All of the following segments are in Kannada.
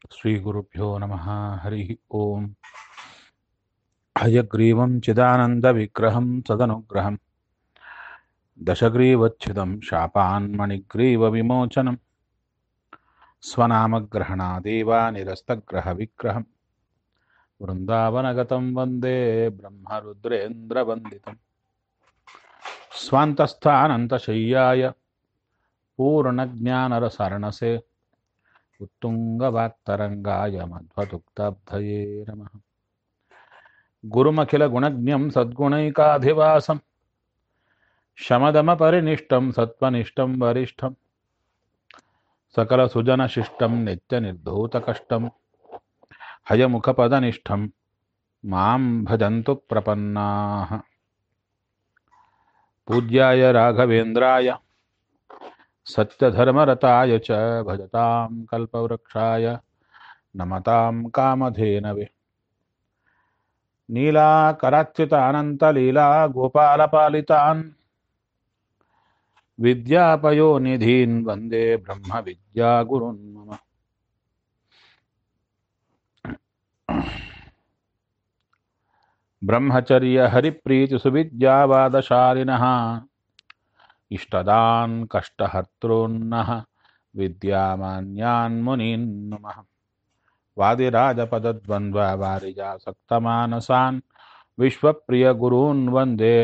श्रीगुरुभ्यो नमः हरिः ओम् हयग्रीवं चिदानन्दविग्रहं सदनुग्रहं दशग्रीवच्छिदं शापान्मणिग्रीवविमोचनं स्वनामग्रहणादेवा निरस्तग्रहविग्रहं वृन्दावनगतं वन्दे ब्रह्मरुद्रेन्द्रवन्दितं स्वान्तस्थानन्तशय्याय पूर्णज्ञानरसरणसे उत्तुङ्गवाक्तरङ्गाय मध्वदुक्ताब्धये नमः गुरुमखिलगुणज्ञं सद्गुणैकाधिवासं शमदमपरिनिष्टं सत्त्वनिष्ठं वरिष्ठं सकलसुजनशिष्टं नित्यनिर्धूतकष्टं हयमुखपदनिष्ठं मां भजन्तु प्रपन्नाः पूज्याय राघवेन्द्राय सत्यधर्मरताय च भजतां कल्पवृक्षाय नमतां कामधेनवे नीलाकराच्युतानन्तलीला गोपालपालितान् विद्यापयोनिधीन् वन्दे ब्रह्मविद्यागुरुन् मम ब्रह्मचर्यहरिप्रीतिसुविद्यावादशालिनः इष्टदान् कष्टहर्तॄन्नः विद्यामान्यान् मुनीन् नमः वादिराजपदद्वन्द्ववारिजासक्तमानसान् विश्वप्रियगुरून् वन्दे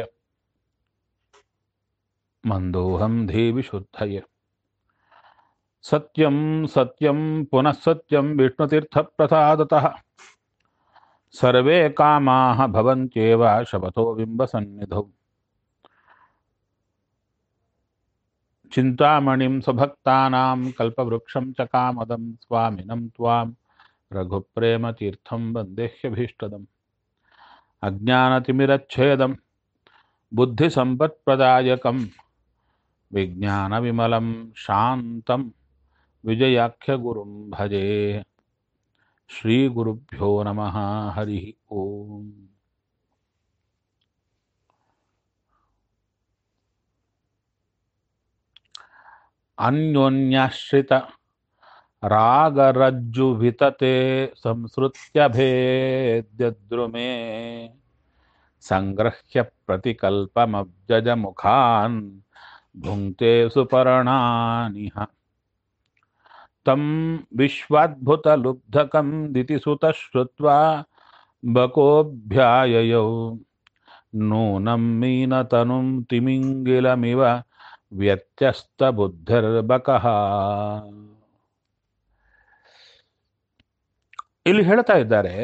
मन्दोऽहं धीविशुद्धये सत्यं सत्यं पुनः सत्यं विष्णुतीर्थप्रसादतः सर्वे कामाः भवन्त्येव शपथो बिम्बसन्निधौ चिन्तामणिं स्वभक्तानां कल्पवृक्षं च कामदं स्वामिनं त्वां रघुप्रेमतीर्थं वन्देह्यभीष्टदम् अज्ञानतिमिरच्छेदं बुद्धिसम्पत्प्रदायकं विज्ञानविमलं शान्तं विजयाख्यगुरुं भजे श्रीगुरुभ्यो नमः हरिः ओम् अन्योन्याश्रित रागरज्जुवितते संसृत्यभेद्यद्रुमे सङ्गृह्य प्रतिकल्पमब्जजमुखान् भुङ्क्ते सुपर्णानिह तं विश्वाद्भुतलुब्धकं दितिसुतः श्रुत्वा बकोऽभ्याययौ नूनं मीनतनुं तिमिङ्गिलमिव ವ್ಯತ್ಯಸ್ತಬುದ್ಧಿರ್ಬಕಃ ಇಲ್ಲಿ ಹೇಳ್ತಾ ಇದ್ದಾರೆ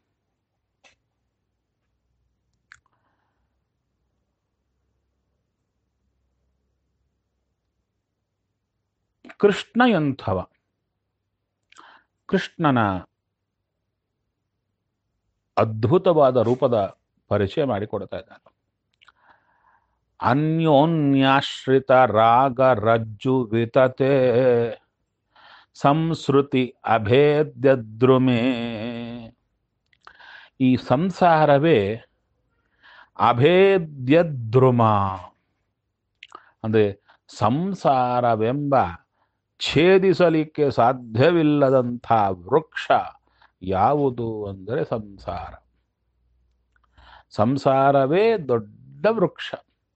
ಕೃಷ್ಣ ಎಂಥವ ಕೃಷ್ಣನ ಅದ್ಭುತವಾದ ರೂಪದ ಪರಿಚಯ ಮಾಡಿಕೊಡ್ತಾ ಇದ್ದಾರೆ ಅನ್ಯೋನ್ಯಾಶ್ರಿತ ರಾಗ ರಜ್ಜು ವಿತತೆ ಸಂಸ್ಕೃತಿ ಅಭೇದ್ಯದ್ರುಮೆ ಈ ಸಂಸಾರವೇ ಅಭೇದ್ಯದ್ರುಮ ಅಂದರೆ ಸಂಸಾರವೆಂಬ ಛೇದಿಸಲಿಕ್ಕೆ ಸಾಧ್ಯವಿಲ್ಲದಂಥ ವೃಕ್ಷ ಯಾವುದು ಅಂದರೆ ಸಂಸಾರ ಸಂಸಾರವೇ ದೊಡ್ಡ ವೃಕ್ಷ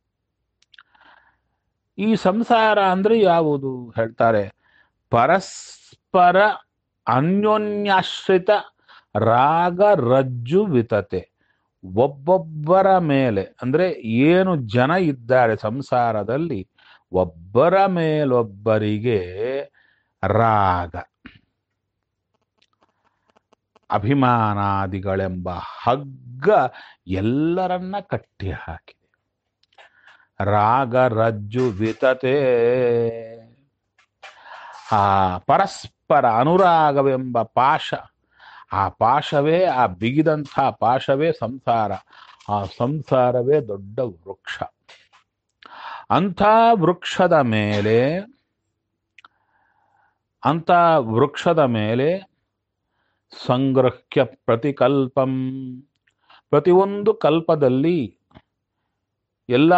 ಈ ಸಂಸಾರ ಅಂದ್ರೆ ಯಾವುದು ಹೇಳ್ತಾರೆ ಪರಸ್ಪರ ಅನ್ಯೋನ್ಯಾಶ್ರಿತ ರಾಗ ರಜ್ಜು ವಿತತೆ ಒಬ್ಬೊಬ್ಬರ ಮೇಲೆ ಅಂದ್ರೆ ಏನು ಜನ ಇದ್ದಾರೆ ಸಂಸಾರದಲ್ಲಿ ಒಬ್ಬರ ಮೇಲೊಬ್ಬರಿಗೆ ರಾಗ ಅಭಿಮಾನಾದಿಗಳೆಂಬ ಹಗ್ಗ ಎಲ್ಲರನ್ನ ಕಟ್ಟಿ ಹಾಕಿದೆ ರಾಗ ರಜ್ಜು ವಿತತೆ ಆ ಪರಸ್ಪರ ಅನುರಾಗವೆಂಬ ಪಾಶ ಆ ಪಾಶವೇ ಆ ಬಿಗಿದಂಥ ಪಾಶವೇ ಸಂಸಾರ ಆ ಸಂಸಾರವೇ ದೊಡ್ಡ ವೃಕ್ಷ ಅಂಥ ವೃಕ್ಷದ ಮೇಲೆ ಅಂಥ ವೃಕ್ಷದ ಮೇಲೆ ಸಂಗ್ರಹ್ಯ ಪ್ರತಿಕಲ್ಪಂ ಪ್ರತಿಯೊಂದು ಕಲ್ಪದಲ್ಲಿ ಎಲ್ಲ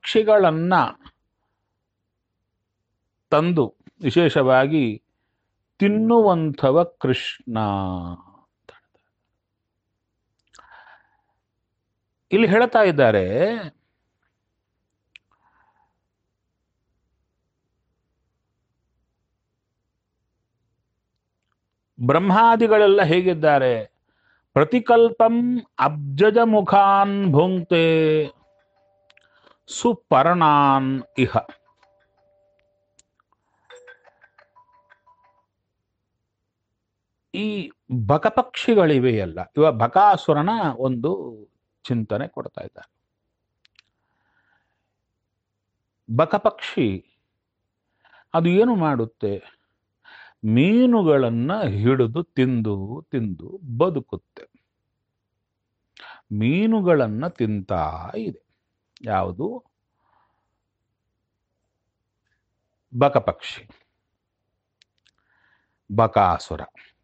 ಪಕ್ಷಿಗಳನ್ನ ತಂದು ವಿಶೇಷವಾಗಿ ತಿನ್ನುವಂಥವ ಕೃಷ್ಣ ಅಂತ ಹೇಳ್ತಾರೆ. ಇಲ್ಲಿ ಹೇಳ್ತಾ ಇದ್ದಾರೆ ಬ್ರಹ್ಮಾದಿಗಳೆಲ್ಲ ಹೇಗಿದ್ದಾರೆ ಪ್ರತಿಕಲ್ಪಂ ಅಬ್ಜಜ ಮುಖಾನ್ ಭುಂಕ್ತೆ ಸುಪರ್ಣಾನ್ ಇಹ ಈ ಬಕಪಕ್ಷಿಗಳಿವೆಯಲ್ಲ ಇವ ಬಕಾಸುರನ ಒಂದು ಚಿಂತನೆ ಕೊಡ್ತಾ ಇದ್ದಾರೆ ಬಕಪಕ್ಷಿ ಅದು ಏನು ಮಾಡುತ್ತೆ ಮೀನುಗಳನ್ನ ಹಿಡಿದು ತಿಂದು ತಿಂದು ಬದುಕುತ್ತೆ ಮೀನುಗಳನ್ನ ತಿಂತಾ ಇದೆ ಯಾವುದು ಬಕಪಕ್ಷಿ ಬಕಾಸುರ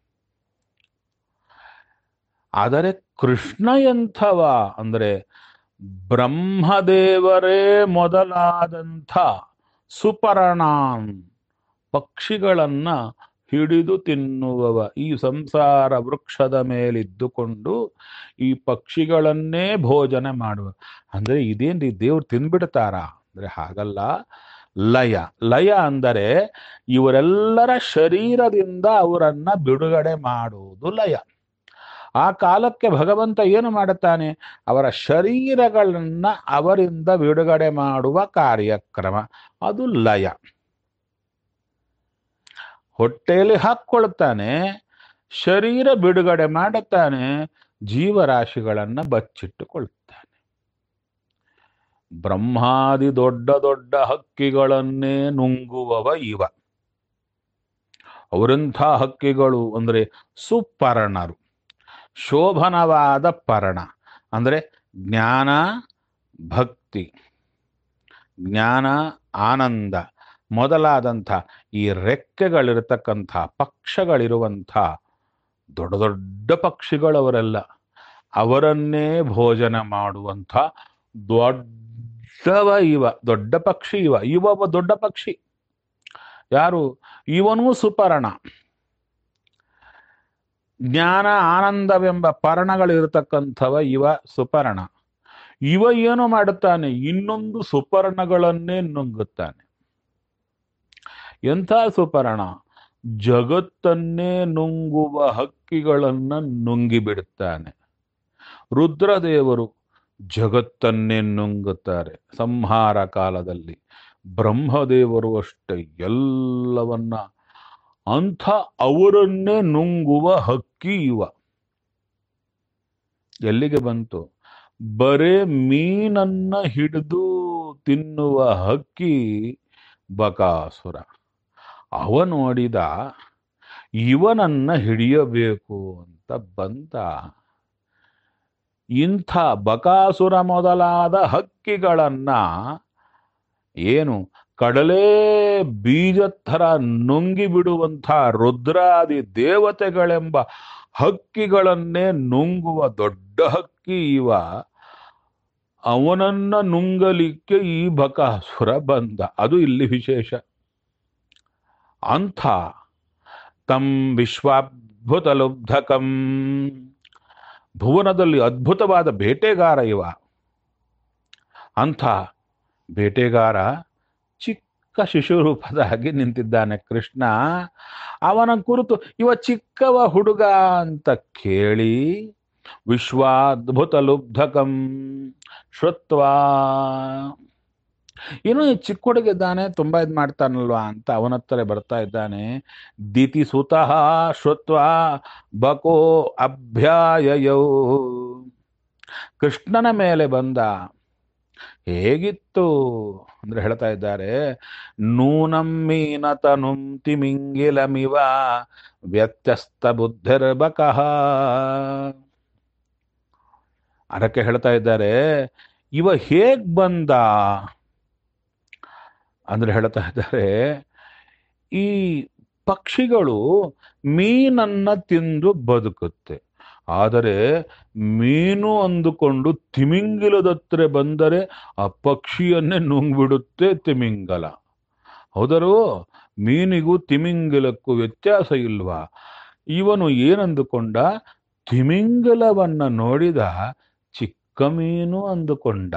ಆದರೆ ಕೃಷ್ಣ ಎಂಥವ ಅಂದ್ರೆ ಬ್ರಹ್ಮದೇವರೇ ಮೊದಲಾದಂಥ ಸುಪರ್ಣಾನ್ ಪಕ್ಷಿಗಳನ್ನ ಹಿಡಿದು ತಿನ್ನುವವ ಈ ಸಂಸಾರ ವೃಕ್ಷದ ಮೇಲಿದ್ದುಕೊಂಡು ಈ ಪಕ್ಷಿಗಳನ್ನೇ ಭೋಜನ ಮಾಡುವ ಅಂದ್ರೆ ಇದೇನ್ರಿ ದೇವ್ರು ತಿನ್ಬಿಡ್ತಾರ ಅಂದ್ರೆ ಹಾಗಲ್ಲ ಲಯ ಲಯ ಅಂದರೆ ಇವರೆಲ್ಲರ ಶರೀರದಿಂದ ಅವರನ್ನ ಬಿಡುಗಡೆ ಮಾಡುವುದು ಲಯ ಆ ಕಾಲಕ್ಕೆ ಭಗವಂತ ಏನು ಮಾಡುತ್ತಾನೆ ಅವರ ಶರೀರಗಳನ್ನ ಅವರಿಂದ ಬಿಡುಗಡೆ ಮಾಡುವ ಕಾರ್ಯಕ್ರಮ ಅದು ಲಯ ಹೊಟ್ಟೆಯಲ್ಲಿ ಹಾಕ್ಕೊಳ್ತಾನೆ ಶರೀರ ಬಿಡುಗಡೆ ಮಾಡುತ್ತಾನೆ ಜೀವರಾಶಿಗಳನ್ನ ಬಚ್ಚಿಟ್ಟುಕೊಳ್ಳುತ್ತಾನೆ ಬ್ರಹ್ಮಾದಿ ದೊಡ್ಡ ದೊಡ್ಡ ಹಕ್ಕಿಗಳನ್ನೇ ನುಂಗುವವ ಇವ ಅವರಂಥ ಹಕ್ಕಿಗಳು ಅಂದ್ರೆ ಸುಪರ್ಣರು ಶೋಭನವಾದ ಪರ್ಣ ಅಂದ್ರೆ ಜ್ಞಾನ ಭಕ್ತಿ ಜ್ಞಾನ ಆನಂದ ಮೊದಲಾದಂಥ ಈ ರೆಕ್ಕೆಗಳಿರತಕ್ಕಂಥ ಪಕ್ಷಗಳಿರುವಂಥ ದೊಡ್ಡ ದೊಡ್ಡ ಪಕ್ಷಿಗಳವರೆಲ್ಲ ಅವರನ್ನೇ ಭೋಜನ ಮಾಡುವಂಥ ದೊಡ್ಡವ ಇವ ದೊಡ್ಡ ಪಕ್ಷಿ ಇವ ಇವ ಒಬ್ಬ ದೊಡ್ಡ ಪಕ್ಷಿ ಯಾರು ಇವನೂ ಸುಪರ್ಣ ಜ್ಞಾನ ಆನಂದವೆಂಬ ಪರ್ಣಗಳಿರತಕ್ಕಂಥವ ಇವ ಸುಪರ್ಣ ಇವ ಏನು ಮಾಡುತ್ತಾನೆ ಇನ್ನೊಂದು ಸುಪರ್ಣಗಳನ್ನೇ ನುಂಗುತ್ತಾನೆ ಎಂಥ ಸುಪರ್ಣ ಜಗತ್ತನ್ನೇ ನುಂಗುವ ಹಕ್ಕಿಗಳನ್ನ ನುಂಗಿಬಿಡುತ್ತಾನೆ ರುದ್ರದೇವರು ಜಗತ್ತನ್ನೇ ನುಂಗುತ್ತಾರೆ ಸಂಹಾರ ಕಾಲದಲ್ಲಿ ಬ್ರಹ್ಮದೇವರು ಅಷ್ಟೇ ಎಲ್ಲವನ್ನ ಅಂಥ ಅವರನ್ನೇ ನುಂಗುವ ಹಕ್ಕಿ ಇವ ಎಲ್ಲಿಗೆ ಬಂತು ಬರೇ ಮೀನನ್ನ ಹಿಡಿದು ತಿನ್ನುವ ಹಕ್ಕಿ ಬಕಾಸುರ ಅವ ನೋಡಿದ ಇವನನ್ನ ಹಿಡಿಯಬೇಕು ಅಂತ ಬಂತ ಇಂಥ ಬಕಾಸುರ ಮೊದಲಾದ ಹಕ್ಕಿಗಳನ್ನ ಏನು ಕಡಲೆ ಬೀಜ ಥರ ನುಂಗಿ ಬಿಡುವಂಥ ರುದ್ರಾದಿ ದೇವತೆಗಳೆಂಬ ಹಕ್ಕಿಗಳನ್ನೇ ನುಂಗುವ ದೊಡ್ಡ ಹಕ್ಕಿ ಇವ ಅವನನ್ನ ನುಂಗಲಿಕ್ಕೆ ಈ ಬಕಾಸುರ ಬಂದ ಅದು ಇಲ್ಲಿ ವಿಶೇಷ ಅಂಥ ತಂ ವಿಶ್ವಾದ್ಭುತ ಲುಬ್ಧಕಂ ಭುವನದಲ್ಲಿ ಅದ್ಭುತವಾದ ಬೇಟೆಗಾರ ಇವ ಅಂಥ ಬೇಟೆಗಾರ ಚಿಕ್ಕ ಶಿಶು ರೂಪದಾಗಿ ನಿಂತಿದ್ದಾನೆ ಕೃಷ್ಣ ಅವನ ಕುರಿತು ಇವ ಚಿಕ್ಕವ ಹುಡುಗ ಅಂತ ಕೇಳಿ ವಿಶ್ವಾದ್ಭುತ ಲುಬ್ಧಕಂ ಶ್ರುತ್ವಾ ಏನು ಈ ಚಿಕ್ಕ ಹುಡುಗ ಇದ್ದಾನೆ ತುಂಬಾ ಇದು ಮಾಡ್ತಾನಲ್ವಾ ಅಂತ ಅವನ ಹತ್ರ ಬರ್ತಾ ಇದ್ದಾನೆ ದಿತಿ ಸುತಃ ಶ್ರುತ್ವಾ ಬಕೋ ಅಭ್ಯಾಯಯೌ ಕೃಷ್ಣನ ಮೇಲೆ ಬಂದ ಹೇಗಿತ್ತು ಅಂದ್ರೆ ಹೇಳ್ತಾ ಇದ್ದಾರೆ ನೂನಂ ಮೀನತನುಂ ತಿಮಿಂಗಿಲಮಿವ ವ್ಯತ್ಯಸ್ತ ಬುದ್ಧಿರ್ಬಕಃ ಅದಕ್ಕೆ ಹೇಳ್ತಾ ಇದ್ದಾರೆ ಇವ ಹೇಗ್ ಬಂದ ಅಂದ್ರೆ ಹೇಳ್ತಾ ಇದ್ದಾರೆ ಈ ಪಕ್ಷಿಗಳು ಮೀನನ್ನ ತಿಂದು ಬದುಕುತ್ತೆ ಆದರೆ ಮೀನು ಅಂದುಕೊಂಡು ತಿಮಿಂಗಿಲದತ್ರ ಬಂದರೆ ಆ ಪಕ್ಷಿಯನ್ನೇ ನುಂಗ್ಬಿಡುತ್ತೆ ತಿಮಿಂಗಲ ಹೌದರು ಮೀನಿಗೂ ತಿಮಿಂಗಲಕ್ಕೂ ವ್ಯತ್ಯಾಸ ಇಲ್ವಾ ಇವನು ಏನಂದುಕೊಂಡ ತಿಮಿಂಗಲವನ್ನ ನೋಡಿದ ಚಿಕ್ಕ ಮೀನು ಅಂದುಕೊಂಡ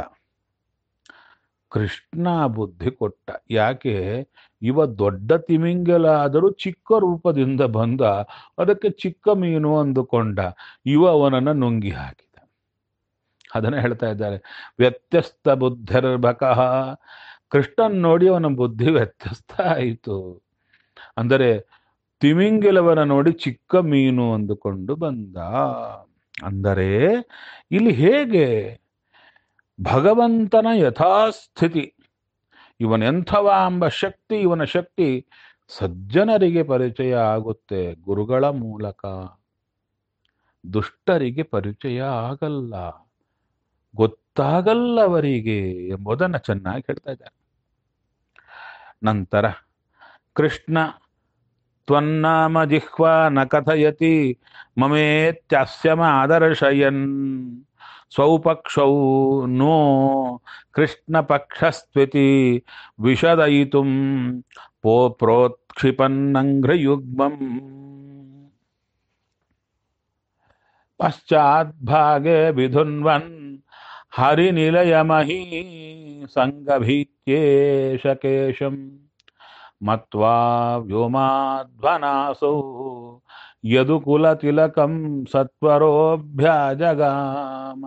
ಕೃಷ್ಣ ಬುದ್ಧಿ ಕೊಟ್ಟ ಯಾಕೆ ಇವ ದೊಡ್ಡ ತಿಮಿಂಗಲ ಆದರೂ ಚಿಕ್ಕ ರೂಪದಿಂದ ಬಂದ ಅದಕ್ಕೆ ಚಿಕ್ಕ ಮೀನು ಅಂದುಕೊಂಡ ಇವ ಅವನನ್ನ ನುಂಗಿ ಹಾಕಿದ ಅದನ್ನ ಹೇಳ್ತಾ ಇದ್ದಾರೆ ವ್ಯತ್ಯಸ್ತ ಬುದ್ಧಿರ್ಭಕಃ ಕೃಷ್ಣನ್ ನೋಡಿ ಅವನ ಬುದ್ಧಿ ವ್ಯತ್ಯಸ್ತ ಆಯಿತು ಅಂದರೆ ತಿಮಿಂಗಿಲವನ ನೋಡಿ ಚಿಕ್ಕ ಮೀನು ಅಂದುಕೊಂಡು ಬಂದ ಅಂದರೆ ಇಲ್ಲಿ ಹೇಗೆ ಭಗವಂತನ ಯಥಾಸ್ಥಿತಿ ಇವನೆಂಥವ ಎಂಬ ಶಕ್ತಿ ಇವನ ಶಕ್ತಿ ಸಜ್ಜನರಿಗೆ ಪರಿಚಯ ಆಗುತ್ತೆ ಗುರುಗಳ ಮೂಲಕ ದುಷ್ಟರಿಗೆ ಪರಿಚಯ ಆಗಲ್ಲ ಗೊತ್ತಾಗಲ್ಲ ಅವರಿಗೆ ಎಂಬುದನ್ನು ಚೆನ್ನಾಗಿ ಹೇಳ್ತಾ ಇದ್ದಾರೆ ನಂತರ ಕೃಷ್ಣ ತ್ವನ್ನಾಮ ಜಿಹ್ವಾ ನ ಕಥಯತಿ ಮಮೇತ್ಯಾಸ್ಯಮ ಆದರ್ಶಯನ್ ಸ್ವೌಪಕ್ಷೌ ನೋ ಕೃಷ್ಣ ಪಕ್ಷಸ್ತ್ವಿತಿ ವಿಷದಯಿತುಂ ಪೋ ಪ್ರೋತ್ಕ್ಷಿಪನ್ನಂಘ್ರಯುಗ್ಮಂ ಪಶ್ಚಾದ್ಭಾಗೆ ವಿಧುನ್ವನ್ ಹರಿನಿಲಯಮಹೀ ಸಂಗಭೀತ್ಯೇಷ ಕೇಶಂ ಮತ್ವಾ ವ್ಯೋಮಾಧ್ವನಾಸೌ ಯದುಕುಲತಿಲಕಂ ಸತ್ವರೋಭ್ಯಾಜಗಾಮ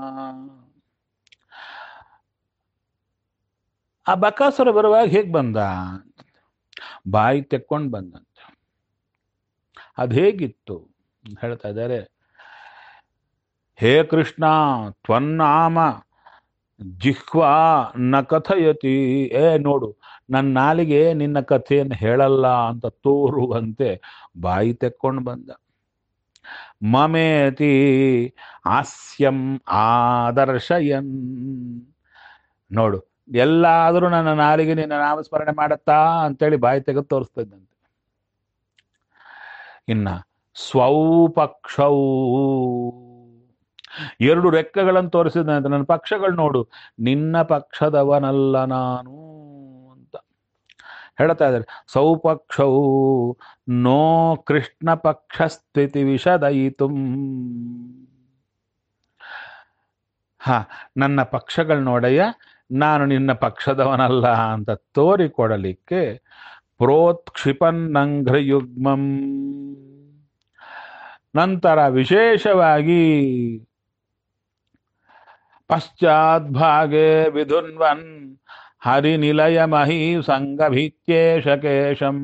ಆ ಬಕಾಸುರ ಬರುವಾಗ ಹೇಗೆ ಬಂದ ಬಾಯಿ ತೆಕ್ಕೊಂಡು ಬಂದಂತೆ ಅದು ಹೇಗಿತ್ತು ಹೇಳ್ತಾ ಇದ್ದಾರೆ ಹೇ ಕೃಷ್ಣ ತ್ವನ್ನಾಮ ಜಿಹ್ವಾ ನ ಕಥಯತಿ ಏ ನೋಡು ನನ್ನ ನಾಲಿಗೆ ನಿನ್ನ ಕಥೆಯನ್ನು ಹೇಳಲ್ಲ ಅಂತ ತೋರುವಂತೆ ಬಾಯಿ ತೆಕ್ಕೊಂಡು ಬಂದ ಮಮೇತಿ ಹಾಸ್ಯಂ ಆದರ್ಶಯನ್ ನೋಡು ಎಲ್ಲಾದರೂ ನನ್ನ ನಾಲಿಗೆ ನಿನ್ನ ನಾಮಸ್ಮರಣೆ ಮಾಡತ್ತಾ ಅಂತೇಳಿ ಬಾಯಿ ತೆಗೆದು ತೋರಿಸ್ತಾ ಇದ್ದಂತೆ ಇನ್ನ ಸ್ವೌಪಕ್ಷೌ ಎರಡು ರೆಕ್ಕೆಗಳನ್ನು ತೋರಿಸಿದಂತೆ ನನ್ನ ಪಕ್ಷಗಳು ನೋಡು ನಿನ್ನ ಪಕ್ಷದವನಲ್ಲ ನಾನು ಅಂತ ಹೇಳ್ತಾ ಇದ್ದಾರೆ ಸೌಪಕ್ಷೌ ನೋ ಕೃಷ್ಣ ಪಕ್ಷ ಸ್ಥಿತಿ ವಿಷದಯಿತು ಹ ನನ್ನ ಪಕ್ಷಗಳು ನೋಡಯ್ಯ ನಾನು ನಿನ್ನ ಪಕ್ಷದವನಲ್ಲ ಅಂತ ತೋರಿಕೊಡಲಿಕ್ಕೆ ಪ್ರೋತ್ಕ್ಷಿಪನ್ನಂಘ್ರಯುಗ್ಮಂ ನಂತರ ವಿಶೇಷವಾಗಿ ಪಶ್ಚಾದ್ಭಾಗೆ ವಿಧುನ್ವನ್ ಹರಿನಿಲಯ ಮಹಿ ಸಂಗಭೀತ್ಯೇಷ ಕೇಶಂ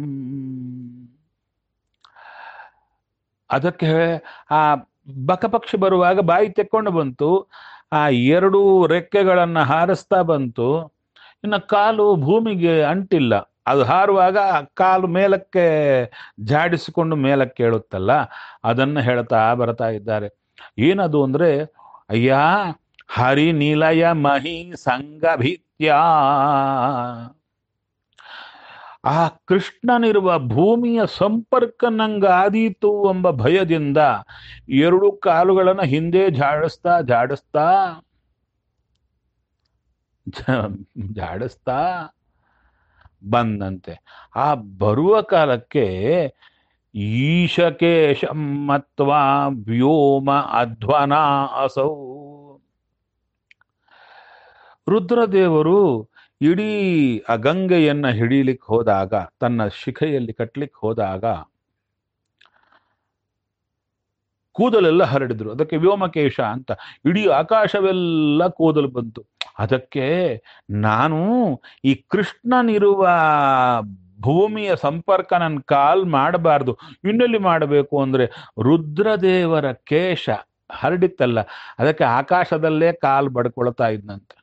ಅದಕ್ಕೆ ಆ ಬಕಪಕ್ಷಿ ಬರುವಾಗ ಬಾಯಿ ತೆಕ್ಕೊಂಡು ಬಂತು ಆ ಎರಡು ರೆಕ್ಕೆಗಳನ್ನು ಹಾರಿಸ್ತಾ ಬಂತು ಇನ್ನು ಕಾಲು ಭೂಮಿಗೆ ಅಂಟಿಲ್ಲ ಅದು ಹಾರುವಾಗ ಆ ಕಾಲು ಮೇಲಕ್ಕೆ ಜಾಡಿಸಿಕೊಂಡು ಮೇಲಕ್ಕೆ ಹೇಳುತ್ತಲ್ಲ ಅದನ್ನು ಹೇಳ್ತಾ ಬರ್ತಾ ಇದ್ದಾರೆ ಏನದು ಅಂದ್ರೆ ಅಯ್ಯ ಹರಿ ನಿಲಯ ಮಹಿ ಸಂಗಭಿತ್ಯ ಆ ಕೃಷ್ಣನಿರುವ ಭೂಮಿಯ ಸಂಪರ್ಕ ನಂಗಾದೀತು ಎಂಬ ಭಯದಿಂದ ಎರಡು ಕಾಲುಗಳನ್ನು ಹಿಂದೆ ಜಾಡಿಸ್ತಾ ಜಾಡಿಸ್ತಾ ಜಾಡಿಸ್ತಾ ಬಂದಂತೆ ಆ ಬರುವ ಕಾಲಕ್ಕೆ ಈಶಕೇಶ ಮತ್ವ ವ್ಯೋಮ ಅಧ್ವನ ಅಸೌ ರುದ್ರದೇವರು ಇಡೀ ಆ ಗಂಗೆಯನ್ನ ಹಿಡೀಲಿಕ್ಕೆ ಹೋದಾಗ ತನ್ನ ಶಿಖೆಯಲ್ಲಿ ಕಟ್ಲಿಕ್ಕೆ ಹೋದಾಗ ಕೂದಲೆಲ್ಲ ಹರಡಿದ್ರು ಅದಕ್ಕೆ ವ್ಯೋಮಕೇಶ ಅಂತ ಇಡೀ ಆಕಾಶವೆಲ್ಲ ಕೂದಲು ಬಂತು ಅದಕ್ಕೆ ನಾನು ಈ ಕೃಷ್ಣನಿರುವ ಭೂಮಿಯ ಸಂಪರ್ಕ ನನ್ನ ಕಾಲ್ ಮಾಡಬಾರ್ದು ಇನ್ನೆಲ್ಲಿ ಮಾಡಬೇಕು ಅಂದ್ರೆ ರುದ್ರದೇವರ ಕೇಶ ಹರಡಿತ್ತಲ್ಲ ಅದಕ್ಕೆ ಆಕಾಶದಲ್ಲೇ ಕಾಲ್ ಬಡ್ಕೊಳ್ತಾ ಇದ್ನಂತೆ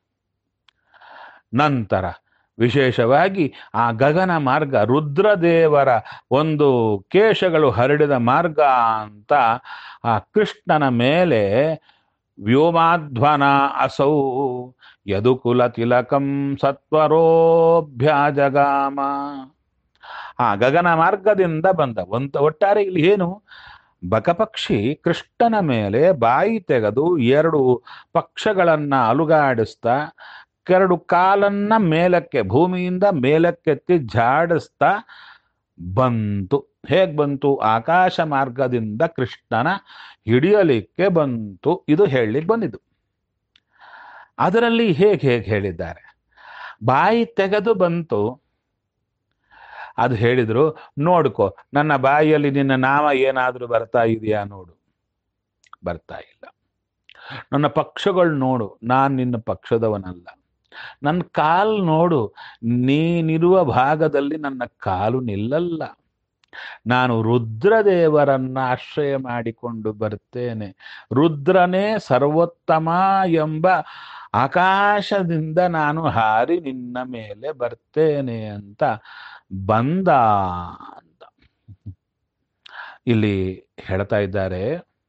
ನಂತರ ವಿಶೇಷವಾಗಿ ಆ ಗಗನ ಮಾರ್ಗ ರುದ್ರದೇವರ ಒಂದು ಕೇಶಗಳು ಹರಡಿದ ಮಾರ್ಗ ಅಂತ ಆ ಕೃಷ್ಣನ ಮೇಲೆ ವ್ಯೋಮಾಧ್ವನ ಅಸೌ ಯದುಕುಲ ತಿಲಕಂ ಸತ್ವರೋಭ್ಯಾಜಗಾಮ ಆ ಗಗನ ಮಾರ್ಗದಿಂದ ಬಂದ ಒಂದು ಒಟ್ಟಾರೆ ಇಲ್ಲಿ ಏನು ಬಕಪಕ್ಷಿ ಕೃಷ್ಣನ ಮೇಲೆ ಬಾಯಿ ತೆಗೆದು ಎರಡು ಪಕ್ಷಗಳನ್ನ ಅಲುಗಾಡಿಸ್ತಾ ಕೆರಡು ಕಾಲನ್ನ ಮೇಲಕ್ಕೆ ಭೂಮಿಯಿಂದ ಮೇಲಕ್ಕೆತ್ತಿ ಜಾಡಿಸ್ತಾ ಬಂತು ಹೇಗ್ ಬಂತು ಆಕಾಶ ಮಾರ್ಗದಿಂದ ಕೃಷ್ಣನ ಹಿಡಿಯಲಿಕ್ಕೆ ಬಂತು ಇದು ಹೇಳಲಿಕ್ಕೆ ಬಂದಿದ್ದು ಅದರಲ್ಲಿ ಹೇಗೆ ಹೇಗೆ ಹೇಳಿದ್ದಾರೆ ಬಾಯಿ ತೆಗೆದು ಬಂತು ಅದು ಹೇಳಿದ್ರು ನೋಡ್ಕೊ ನನ್ನ ಬಾಯಿಯಲ್ಲಿ ನಿನ್ನ ನಾಮ ಏನಾದರೂ ಬರ್ತಾ ಇದೆಯಾ ನೋಡು ಬರ್ತಾ ಇಲ್ಲ ನನ್ನ ಪಕ್ಷಗಳು ನೋಡು ನಾನು ನಿನ್ನ ಪಕ್ಷದವನಲ್ಲ ನನ್ನ ಕಾಲು ನೋಡು ನೀನಿರುವ ಭಾಗದಲ್ಲಿ ನನ್ನ ಕಾಲು ನಿಲ್ಲಲ್ಲ ನಾನು ರುದ್ರದೇವರನ್ನ ಆಶ್ರಯ ಮಾಡಿಕೊಂಡು ಬರ್ತೇನೆ ರುದ್ರನೇ ಸರ್ವೋತ್ತಮ ಎಂಬ ಆಕಾಶದಿಂದ ನಾನು ಹಾರಿ ನಿನ್ನ ಮೇಲೆ ಬರ್ತೇನೆ ಅಂತ ಬಂದ ಅಂತ ಇಲ್ಲಿ ಹೇಳ್ತಾ ಇದ್ದಾರೆ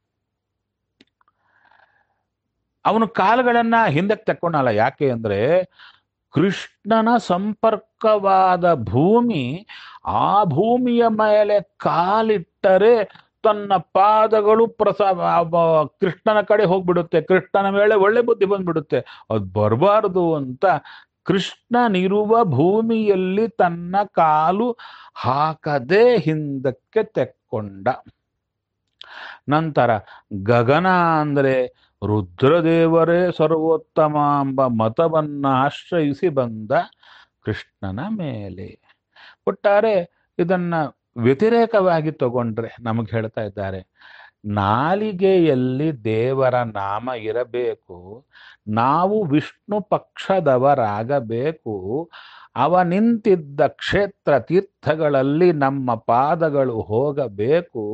ಅವನು ಕಾಲುಗಳನ್ನ ಹಿಂದಕ್ಕೆ ತಕ್ಕೊಂಡಲ್ಲ ಯಾಕೆ ಅಂದ್ರೆ ಕೃಷ್ಣನ ಸಂಪರ್ಕವಾದ ಭೂಮಿ ಆ ಭೂಮಿಯ ಮೇಲೆ ಕಾಲಿಟ್ಟರೆ ತನ್ನ ಪಾದಗಳು ಪ್ರಸ ಆ ಬ- ಕೃಷ್ಣನ ಕಡೆ ಹೋಗ್ಬಿಡುತ್ತೆ ಕೃಷ್ಣನ ಮೇಲೆ ಒಳ್ಳೆ ಬುದ್ಧಿ ಬಂದ್ಬಿಡುತ್ತೆ ಅದು ಬರಬಾರದು ಅಂತ ಕೃಷ್ಣನಿರುವ ಭೂಮಿಯಲ್ಲಿ ತನ್ನ ಕಾಲು ಹಾಕದೆ ಹಿಂದಕ್ಕೆ ತೆಕ್ಕೊಂಡ ನಂತರ ಗಗನ ಅಂದ್ರೆ ರುದ್ರದೇವರೇ ಸರ್ವೋತ್ತಮ ಎಂಬ ಮತವನ್ನ ಆಶ್ರಯಿಸಿ ಬಂದ ಕೃಷ್ಣನ ಮೇಲೆ ಒಟ್ಟಾರೆ ಇದನ್ನ ವ್ಯತಿರೇಕವಾಗಿ ತಗೊಂಡ್ರೆ ನಮಗೆ ಹೇಳ್ತಾ ಇದ್ದಾರೆ ನಾಲಿಗೆಯಲ್ಲಿ ದೇವರ ನಾಮ ಇರಬೇಕು ನಾವು ವಿಷ್ಣು ಪಕ್ಷದವರಾಗಬೇಕು ಅವ ನಿಂತಿದ್ದ ಕ್ಷೇತ್ರ ತೀರ್ಥಗಳಲ್ಲಿ ನಮ್ಮ ಪಾದಗಳು ಹೋಗಬೇಕು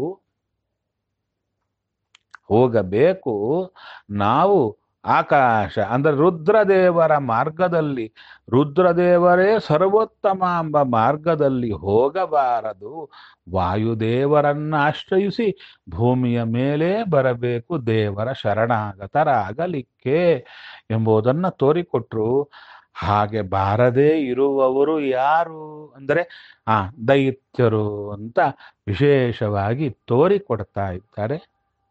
ಹೋಗಬೇಕು ನಾವು ಆಕಾಶ ಅಂದ್ರೆ ರುದ್ರದೇವರ ಮಾರ್ಗದಲ್ಲಿ ರುದ್ರದೇವರೇ ಸರ್ವೋತ್ತಮ ಎಂಬ ಮಾರ್ಗದಲ್ಲಿ ಹೋಗಬಾರದು ವಾಯುದೇವರನ್ನ ಆಶ್ರಯಿಸಿ ಭೂಮಿಯ ಮೇಲೆ ಬರಬೇಕು ದೇವರ ಶರಣಾಗತರಾಗಲಿಕ್ಕೆ ಎಂಬುದನ್ನು ತೋರಿಕೊಟ್ರು ಹಾಗೆ ಬಾರದೇ ಇರುವವರು ಯಾರು ಅಂದರೆ ಆ ದೈತ್ಯರು ಅಂತ ವಿಶೇಷವಾಗಿ ತೋರಿಕೊಡ್ತಾ ಇದ್ದಾರೆ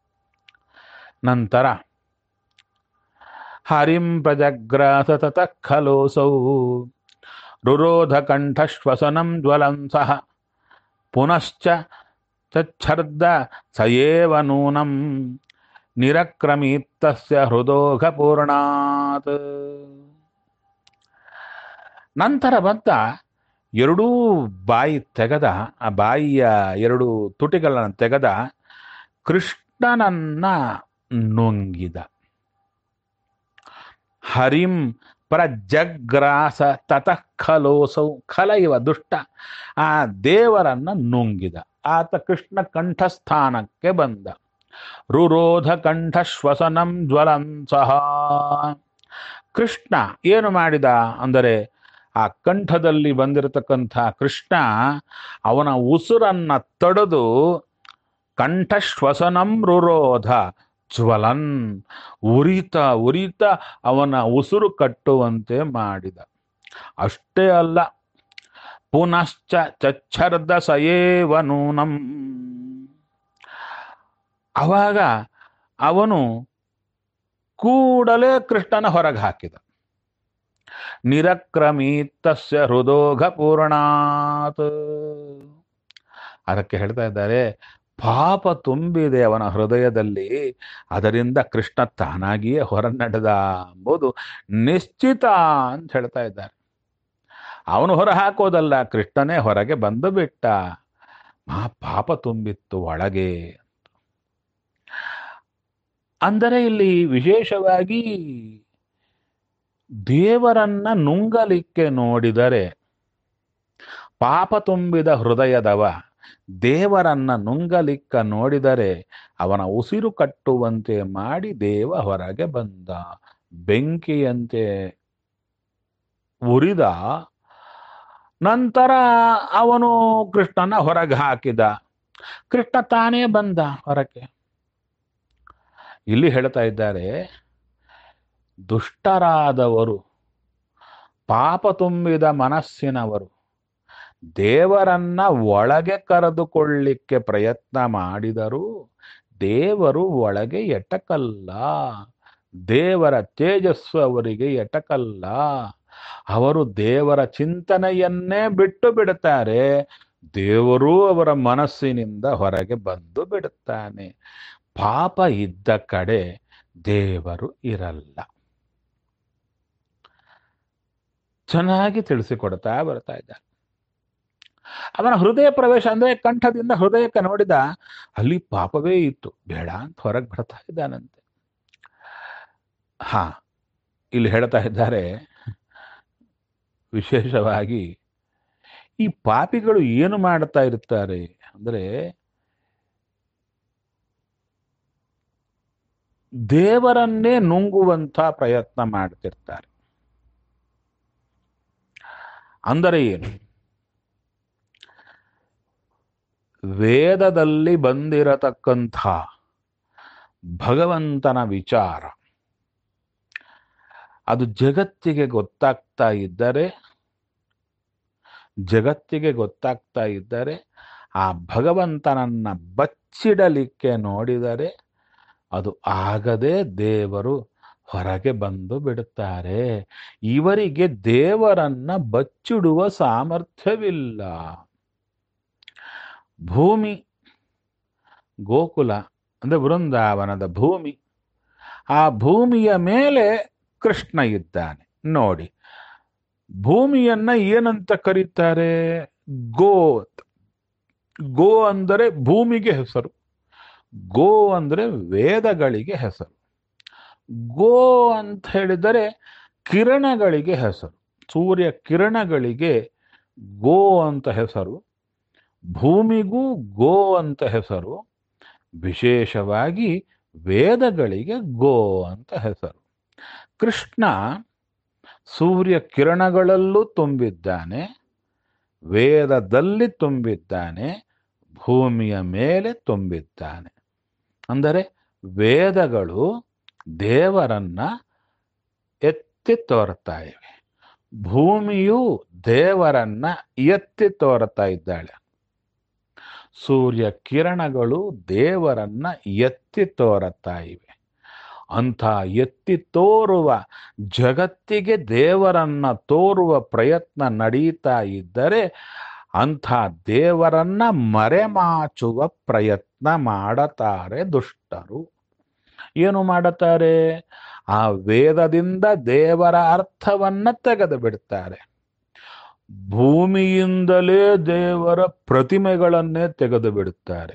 ನಂತರ ಹರಿಂ ಪ್ರಜಗ್ರಾಸ ತತಃ ಖಲೋಸೌ ರುರೋಧ ಕಂಠಶ್ವಸನಂ ಜ್ವಲಂಸಃ ಪುನಶ್ಚ ಚಚ್ಛರ್ದ ಸಯೇವ ನೂನಂ ನಿರಕ್ರಮೀತ್ತಸ್ಯ ಹೃದೋಘ ಪೂರ್ಣಾತ್ ನಂತರ ಬಂದ ಎರಡೂ ಬಾಯಿ ತೆಗೆದ ಆ ಬಾಯಿಯ ಎರಡು ತುಟಿಗಳನ್ನು ತೆಗೆದ ಕೃಷ್ಣನನ್ನ ನುಂಗಿದ ಹರಿಂ ಪ್ರಜಗ್ರಾಸ ತತಃ ಖಲೋಸೌ ಖಲ ಇವ ದುಷ್ಟ ಆ ದೇವರನ್ನ ನುಂಗಿದ ಆತ ಕೃಷ್ಣ ಕಂಠಸ್ಥಾನಕ್ಕೆ ಬಂದ ರುರೋಧ ಕಂಠ ಶ್ವಸನಂ ಜ್ವಲಂಸಃ ಕೃಷ್ಣ ಏನು ಮಾಡಿದ ಅಂದರೆ ಆ ಕಂಠದಲ್ಲಿ ಬಂದಿರತಕ್ಕಂಥ ಕೃಷ್ಣ ಅವನ ಉಸುರನ್ನ ತಡೆದು ಕಂಠಶ್ವಸನಂ ರುರೋಧ ಜ್ವಲನ್ ಉರಿತ ಉರಿತ ಅವನ ಉಸುರು ಕಟ್ಟುವಂತೆ ಮಾಡಿದ ಅಷ್ಟೇ ಅಲ್ಲ ಪುನಶ್ಚ ಚಚ್ಛರ್ದ ಸಯೇವ ನೂನಂ ಅವಾಗ ಅವನು ಕೂಡಲೇ ಕೃಷ್ಣನ ಹೊರಗೆ ಹಾಕಿದ ನಿರಕ್ರಮೀತಸ್ಯ ಹೃದೋಘ ಪೂರ್ಣಾತ್ ಅದಕ್ಕೆ ಹೇಳ್ತಾ ಇದ್ದಾರೆ ಪಾಪ ತುಂಬಿದೆ ಅವನ ಹೃದಯದಲ್ಲಿ ಅದರಿಂದ ಕೃಷ್ಣ ತಾನಾಗಿಯೇ ಹೊರ ನಡೆದ ಎಂಬುದು ನಿಶ್ಚಿತ ಅಂತ ಹೇಳ್ತಾ ಇದ್ದಾರೆ ಅವನು ಹೊರ ಹಾಕೋದಲ್ಲ ಕೃಷ್ಣನೇ ಹೊರಗೆ ಬಂದು ಬಿಟ್ಟ ಮಹಾ ಪಾಪ ತುಂಬಿತ್ತು ಒಳಗೆ ಅಂದರೆ ಇಲ್ಲಿ ವಿಶೇಷವಾಗಿ ದೇವರನ್ನ ನುಂಗಲಿಕ್ಕೆ ನೋಡಿದರೆ ಪಾಪ ತುಂಬಿದ ಹೃದಯದವ ದೇವರನ್ನ ನುಂಗಲಿಕ್ಕ ನೋಡಿದರೆ ಅವನ ಉಸಿರು ಕಟ್ಟುವಂತೆ ಮಾಡಿ ದೇವ ಹೊರಗೆ ಬಂದ ಬೆಂಕಿಯಂತೆ ಉರಿದ ನಂತರ ಅವನು ಕೃಷ್ಣನ ಹೊರಗೆ ಹಾಕಿದ ಕೃಷ್ಣ ತಾನೇ ಬಂದ ಹೊರಗೆ ಇಲ್ಲಿ ಹೇಳ್ತಾ ಇದ್ದಾರೆ ದುಷ್ಟರಾದವರು ಪಾಪ ತುಂಬಿದ ಮನಸ್ಸಿನವರು ದೇವರನ್ನ ಒಳಗೆ ಕರೆದುಕೊಳ್ಳಿಕ್ಕೆ ಪ್ರಯತ್ನ ಮಾಡಿದರೂ ದೇವರು ಒಳಗೆ ಎಟಕಲ್ಲ ದೇವರ ತೇಜಸ್ಸು ಅವರಿಗೆ ಎಟಕಲ್ಲ ಅವರು ದೇವರ ಚಿಂತನೆಯನ್ನೇ ಬಿಟ್ಟು ಬಿಡುತ್ತಾರೆ ದೇವರೂ ಅವರ ಮನಸ್ಸಿನಿಂದ ಹೊರಗೆ ಬಂದು ಬಿಡುತ್ತಾನೆ ಪಾಪ ಇದ್ದ ಕಡೆ ದೇವರು ಇರಲ್ಲ ಚೆನ್ನಾಗಿ ತಿಳಿಸಿಕೊಡ್ತಾ ಬರ್ತಾ ಇದ್ದ ಅವನ ಹೃದಯ ಪ್ರವೇಶ ಅಂದ್ರೆ ಕಂಠದಿಂದ ಹೃದಯಕ್ಕೆ ನೋಡಿದ ಅಲ್ಲಿ ಪಾಪವೇ ಇತ್ತು ಬೇಡ ಅಂತ ಹೊರಗೆ ಬರ್ತಾ ಇದ್ದಾನಂತೆ ಹಾ ಇಲ್ಲಿ ಹೇಳ್ತಾ ಇದ್ದಾರೆ ವಿಶೇಷವಾಗಿ ಈ ಪಾಪಿಗಳು ಏನು ಮಾಡ್ತಾ ಇರ್ತಾರೆ ಅಂದ್ರೆ ದೇವರನ್ನೇ ನುಂಗುವಂತ ಪ್ರಯತ್ನ ಮಾಡ್ತಿರ್ತಾರೆ ಅಂದರೆ ಏನು ವೇದದಲ್ಲಿ ಬಂದಿರತಕ್ಕಂಥ ಭಗವಂತನ ವಿಚಾರ ಅದು ಜಗತ್ತಿಗೆ ಗೊತ್ತಾಗ್ತಾ ಇದ್ದರೆ ಜಗತ್ತಿಗೆ ಗೊತ್ತಾಗ್ತಾ ಇದ್ದರೆ ಆ ಭಗವಂತನನ್ನ ಬಚ್ಚಿಡಲಿಕ್ಕೆ ನೋಡಿದರೆ ಅದು ಆಗದೆ ದೇವರು ಹೊರಗೆ ಬಂದು ಬಿಡುತ್ತಾರೆ ಇವರಿಗೆ ದೇವರನ್ನ ಬಚ್ಚಿಡುವ ಸಾಮರ್ಥ್ಯವಿಲ್ಲ ಭೂಮಿ ಗೋಕುಲ ಅಂದ್ರೆ ವೃಂದಾವನದ ಭೂಮಿ ಆ ಭೂಮಿಯ ಮೇಲೆ ಕೃಷ್ಣ ಇದ್ದಾನೆ ನೋಡಿ ಭೂಮಿಯನ್ನ ಏನಂತ ಕರೀತಾರೆ ಗೋ ಗೋ ಅಂದರೆ ಭೂಮಿಗೆ ಹೆಸರು ಗೋ ಅಂದರೆ ವೇದಗಳಿಗೆ ಹೆಸರು ಗೋ ಅಂತ ಹೇಳಿದರೆ ಕಿರಣಗಳಿಗೆ ಹೆಸರು ಸೂರ್ಯ ಕಿರಣಗಳಿಗೆ ಗೋ ಅಂತ ಹೆಸರು ಭೂಮಿಗೂ ಗೋ ಅಂತ ಹೆಸರು ವಿಶೇಷವಾಗಿ ವೇದಗಳಿಗೆ ಗೋ ಅಂತ ಹೆಸರು ಕೃಷ್ಣ ಸೂರ್ಯ ಕಿರಣಗಳಲ್ಲೂ ತುಂಬಿದ್ದಾನೆ ವೇದದಲ್ಲಿ ತುಂಬಿದ್ದಾನೆ ಭೂಮಿಯ ಮೇಲೆ ತುಂಬಿದ್ದಾನೆ ಅಂದರೆ ವೇದಗಳು ದೇವರನ್ನ ಎತ್ತಿ ತೋರ್ತಾ ಇವೆ ಭೂಮಿಯು ದೇವರನ್ನ ಎತ್ತಿ ತೋರ್ತಾ ಇದ್ದಾಳೆ ಸೂರ್ಯ ಕಿರಣಗಳು ದೇವರನ್ನ ಎತ್ತಿ ತೋರುತ್ತಾ ಇವೆ ಅಂಥ ಎತ್ತಿ ತೋರುವ ಜಗತ್ತಿಗೆ ದೇವರನ್ನ ತೋರುವ ಪ್ರಯತ್ನ ನಡೀತಾ ಇದ್ದರೆ ಅಂಥ ದೇವರನ್ನ ಮರೆಮಾಚುವ ಪ್ರಯತ್ನ ಮಾಡುತ್ತಾರೆ ದುಷ್ಟರು ಏನು ಮಾಡುತ್ತಾರೆ ಆ ವೇದದಿಂದ ದೇವರ ಅರ್ಥವನ್ನ ತೆಗೆದು ಬಿಡ್ತಾರೆ ಭೂಮಿಯಿಂದಲೇ ದೇವರ ಪ್ರತಿಮೆಗಳನ್ನೇ ತೆಗೆದು ಬಿಡುತ್ತಾರೆ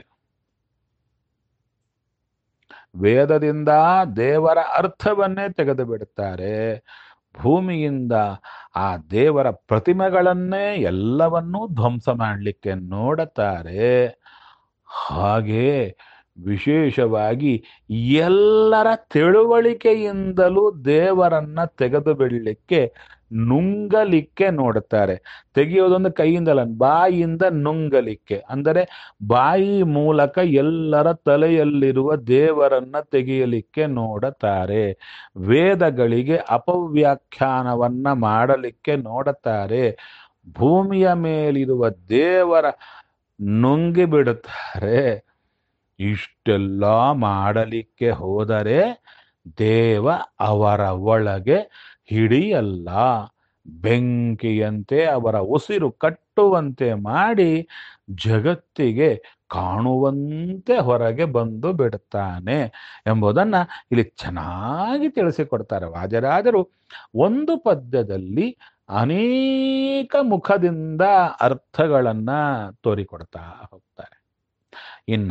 ವೇದದಿಂದ ದೇವರ ಅರ್ಥವನ್ನೇ ತೆಗೆದು ಬಿಡುತ್ತಾರೆ ಭೂಮಿಯಿಂದ ಆ ದೇವರ ಪ್ರತಿಮೆಗಳನ್ನೇ ಎಲ್ಲವನ್ನೂ ಧ್ವಂಸ ಮಾಡಲಿಕ್ಕೆ ನೋಡುತ್ತಾರೆ ಹಾಗೆ ವಿಶೇಷವಾಗಿ ಎಲ್ಲರ ತಿಳುವಳಿಕೆಯಿಂದಲೂ ದೇವರನ್ನ ತೆಗೆದು ಬಿಡಲಿಕ್ಕೆ ನುಂಗಲಿಕ್ಕೆ ನೋಡುತ್ತಾರೆ ತೆಗೆಯೋದೊಂದು ಕೈಯಿಂದಲ್ಲ ಬಾಯಿಯಿಂದ ನುಂಗಲಿಕ್ಕೆ ಅಂದರೆ ಬಾಯಿ ಮೂಲಕ ಎಲ್ಲರ ತಲೆಯಲ್ಲಿರುವ ದೇವರನ್ನ ತೆಗೆಯಲಿಕ್ಕೆ ನೋಡುತ್ತಾರೆ ವೇದಗಳಿಗೆ ಅಪವ್ಯಾಖ್ಯಾನವನ್ನ ಮಾಡಲಿಕ್ಕೆ ನೋಡುತ್ತಾರೆ ಭೂಮಿಯ ಮೇಲಿರುವ ದೇವರ ನುಂಗಿ ಬಿಡುತ್ತಾರೆ ಇಷ್ಟೆಲ್ಲ ಮಾಡಲಿಕ್ಕೆ ಹೋದರೆ ದೇವ ಅವರ ಒಳಗೆ ಹಿಡಿಯಲ್ಲ ಬೆಂಕಿಯಂತೆ ಅವರ ಉಸಿರು ಕಟ್ಟುವಂತೆ ಮಾಡಿ ಜಗತ್ತಿಗೆ ಕಾಣುವಂತೆ ಹೊರಗೆ ಬಂದು ಬಿಡುತ್ತಾನೆ ಎಂಬುದನ್ನ ಇಲ್ಲಿ ಚೆನ್ನಾಗಿ ತಿಳಿಸಿಕೊಡ್ತಾರೆ ವಾಜರಾಜರು ಒಂದು ಪದ್ಯದಲ್ಲಿ ಅನೇಕ ಮುಖದಿಂದ ಅರ್ಥಗಳನ್ನ ತೋರಿಕೊಡ್ತಾ ಹೋಗ್ತಾರೆ ಇನ್ನ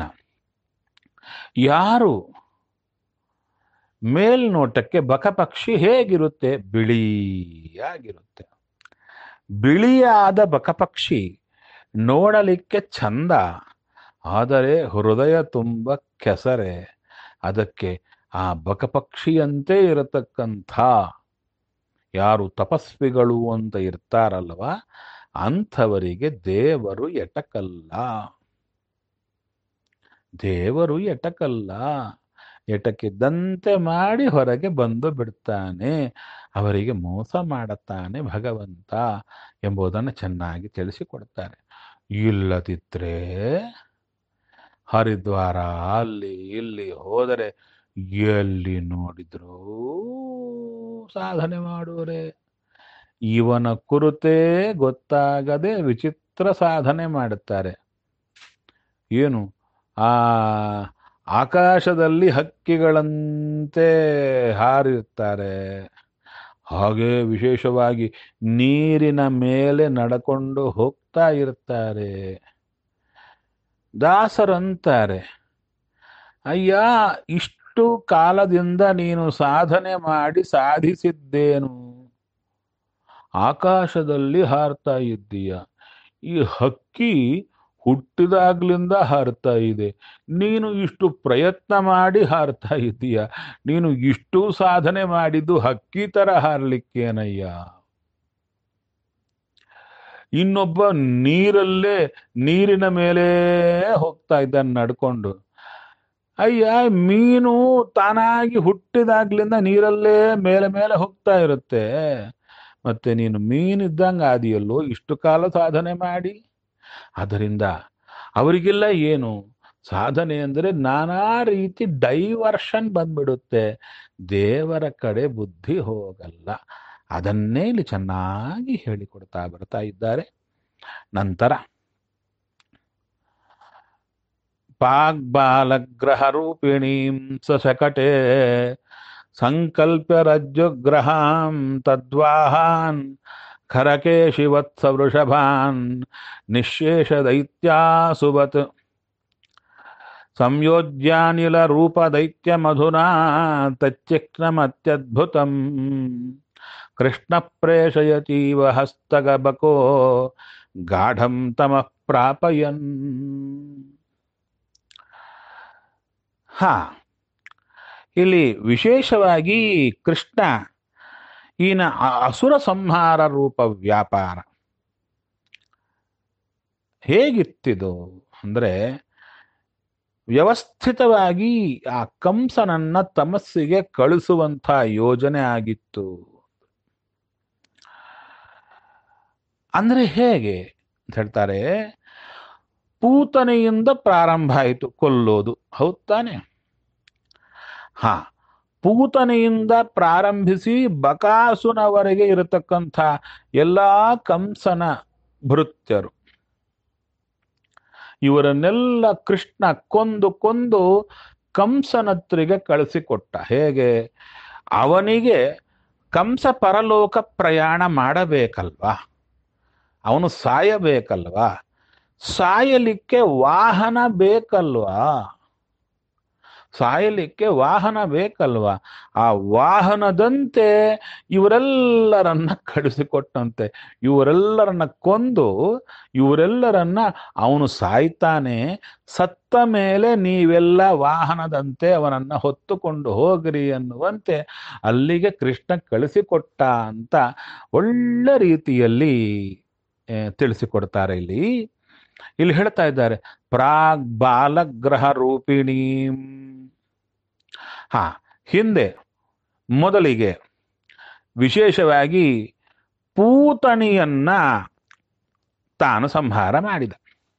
ಯಾರು ಮೇಲ್ನೋಟಕ್ಕೆ ಬಕಪಕ್ಷಿ ಹೇಗಿರುತ್ತೆ ಬಿಳಿಯಾಗಿರುತ್ತೆ ಬಿಳಿಯಾದ ಬಕಪಕ್ಷಿ ನೋಡಲಿಕ್ಕೆ ಚಂದ ಆದರೆ ಹೃದಯ ತುಂಬ ಕೆಸರೆ ಅದಕ್ಕೆ ಆ ಬಕಪಕ್ಷಿಯಂತೆ ಇರತಕ್ಕಂಥ ಯಾರು ತಪಸ್ವಿಗಳು ಅಂತ ಇರ್ತಾರಲ್ವ ಅಂಥವರಿಗೆ ದೇವರು ಎಟಕಲ್ಲ ದೇವರು ಎಟಕಲ್ಲ ಎಟಕಿದ್ದಂತೆ ಮಾಡಿ ಹೊರಗೆ ಬಂದು ಬಿಡ್ತಾನೆ ಅವರಿಗೆ ಮೋಸ ಮಾಡುತ್ತಾನೆ ಭಗವಂತ ಎಂಬುದನ್ನು ಚೆನ್ನಾಗಿ ತಿಳಿಸಿಕೊಡ್ತಾರೆ ಇಲ್ಲದಿದ್ರೆ ಹರಿದ್ವಾರ ಅಲ್ಲಿ ಇಲ್ಲಿ ಹೋದರೆ ಎಲ್ಲಿ ನೋಡಿದ್ರೂ ಸಾಧನೆ ಮಾಡುವರೆ ಇವನ ಕುರಿತೇ ಗೊತ್ತಾಗದೆ ವಿಚಿತ್ರ ವಿಚಿತ್ರ ಸಾಧನೆ ಮಾಡುತ್ತಾರೆ ಏನು ಆ ಆಕಾಶದಲ್ಲಿ ಹಕ್ಕಿಗಳಂತೆ ಹಾರಿರ್ತಾರೆ ಹಾಗೆ ವಿಶೇಷವಾಗಿ ನೀರಿನ ಮೇಲೆ ನಡ್ಕೊಂಡು ಹೋಗ್ತಾ ಇರ್ತಾರೆ ದಾಸರಂತಾರೆ ಅಯ್ಯ ಇಷ್ಟು ಕಾಲದಿಂದ ನೀನು ಸಾಧನೆ ಮಾಡಿ ಸಾಧಿಸಿದ್ದೇನು ಆಕಾಶದಲ್ಲಿ ಹಾರ್ತಾ ಇದ್ದೀಯ ಈ ಹಕ್ಕಿ ಹುಟ್ಟಿದಾಗ್ಲಿಂದ ಹಾರ್ತಾ ಇದೆ ನೀನು ಇಷ್ಟು ಪ್ರಯತ್ನ ಮಾಡಿ ಹಾರ್ತಾ ಇದ್ದೀಯ ನೀನು ಇಷ್ಟು ಸಾಧನೆ ಮಾಡಿದ್ದು ಹಕ್ಕಿ ತರ ಹಾರ್ಲಿಕ್ಕೇನಯ್ಯ ಇನ್ನೊಬ್ಬ ನೀರಲ್ಲೇ ನೀರಿನ ಮೇಲೆ ಹೋಗ್ತಾ ಇದ್ದಾನೆ ನಡ್ಕೊಂಡು ಅಯ್ಯ ಮೀನು ತಾನಾಗಿ ಹುಟ್ಟಿದಾಗ್ಲಿಂದ ನೀರಲ್ಲೇ ಮೇಲೆ ಮೇಲೆ ಹೋಗ್ತಾ ಇರುತ್ತೆ ಮತ್ತೆ ನೀನು ಮೀನಿದ್ದಂಗೆ ಆದಿಯಲ್ಲೋ ಇಷ್ಟು ಕಾಲ ಸಾಧನೆ ಮಾಡಿ ಅದರಿಂದ ಅವರಿಗೆಲ್ಲ ಏನು ಸಾಧನೆ ಅಂದರೆ ನಾನಾ ರೀತಿ ಡೈವರ್ಷನ್ ಬಂದ್ಬಿಡುತ್ತೆ ದೇವರ ಕಡೆ ಬುದ್ಧಿ ಹೋಗಲ್ಲ ಅದನ್ನೇ ಇಲ್ಲಿ ಚೆನ್ನಾಗಿ ಹೇಳಿಕೊಡ್ತಾ ಬರ್ತಾ ಇದ್ದಾರೆ ನಂತರ ಪಾಗ್ಬಾಲಗ್ರಹ ರೂಪಿಣೀಂ ಸಶಕಟೆ ಸಂಕಲ್ಪ್ಯ ರಜ್ಜುಗ್ರಹಾಂ ತದ್ವಾಹಾನ್ ಖರಕೇಶಿವತ್ಸ ವೃಷಭಾನ್ ನಿಶೇಷ ದೈತ್ಯಾಸುವತ್ ಸಂಯೋಜ್ಯಾನಿಲ ರೂಪ ದೈತ್ಯ ಮಧುನಾ ತಚ್ಚಿಕ್ನಮತ್ಯದ್ಭುತಂ ಕೃಷ್ಣ ಪ್ರೇಷಯತೀವ ಹಸ್ತಗಬಕೋ ಗಾಢಂ ತಮಃ ಪ್ರಾಪಯನ್ ಹಾ ಇಲ್ಲಿ ವಿಶೇಷವಾಗಿ ಕೃಷ್ಣ ಈನ ಅ- ಅಸುರ ಸಂಹಾರ ರೂಪ ವ್ಯಾಪಾರ ಹೇಗಿತ್ತಿದು ಅಂದ್ರೆ ವ್ಯವಸ್ಥಿತವಾಗಿ ಆ ಕಂಸನನ್ನ ತಮಸ್ಸಿಗೆ ಕಳಿಸುವಂಥ ಯೋಜನೆ ಆಗಿತ್ತು ಅಂದ್ರೆ ಹೇಗೆ ಅಂತ ಹೇಳ್ತಾರೆ ಪೂತನೆಯಿಂದ ಪ್ರಾರಂಭ ಆಯಿತು ಕೊಲ್ಲೋದು ಹೌದ್ ತಾನೆ ಹಾ ಪೂತನೆಯಿಂದ ಪ್ರಾರಂಭಿಸಿ ಬಕಾಸುನವರೆಗೆ ಇರತಕ್ಕಂಥ ಎಲ್ಲಾ ಕಂಸನ ಭೃತ್ಯರು ಇವರನ್ನೆಲ್ಲ ಕೃಷ್ಣ ಕೊಂದು ಕೊಂದು ಕಂಸನತ್ರಿಗೆ ಕಳಿಸಿಕೊಟ್ಟ ಹೇಗೆ ಅವನಿಗೆ ಕಂಸ ಪರಲೋಕ ಪ್ರಯಾಣ ಮಾಡಬೇಕಲ್ವಾ ಅವನು ಸಾಯಬೇಕಲ್ವಾ ಸಾಯಲಿಕ್ಕೆ ವಾಹನ ಬೇಕಲ್ವಾ ಸಾಯಲಿಕ್ಕೆ ವಾಹನ ಬೇಕಲ್ವಾ ಆ ವಾಹನದಂತೆ ಇವರೆಲ್ಲರನ್ನ ಕಳಿಸಿಕೊಟ್ಟಂತೆ ಇವರೆಲ್ಲರನ್ನ ಕೊಂದು ಇವರೆಲ್ಲರನ್ನ ಅವನು ಸಾಯ್ತಾನೆ ಸತ್ತ ಮೇಲೆ ನೀವೆಲ್ಲ ವಾಹನದಂತೆ ಅವನನ್ನ ಹೊತ್ತುಕೊಂಡು ಹೋಗ್ರಿ ಅನ್ನುವಂತೆ ಅಲ್ಲಿಗೆ ಕೃಷ್ಣ ಕಳಿಸಿಕೊಟ್ಟ ಅಂತ ಒಳ್ಳೆ ರೀತಿಯಲ್ಲಿ ಆ, ತಿಳಿಸಿಕೊಡ್ತಾರೆ ಇಲ್ಲಿ ಇಲ್ಲಿ ಹೇಳ್ತಾ ಇದ್ದಾರೆ ಪ್ರಾಗ್ ಬಾಲಗ್ರಹ ರೂಪಿಣೀಂ ಹಾ ಹಿಂದೆ ಮೊದಲಿಗೆ ವಿಶೇಷವಾಗಿ ಪೂತಣಿಯನ್ನ ತಾನು ಸಂಹಾರ ಮಾಡಿದ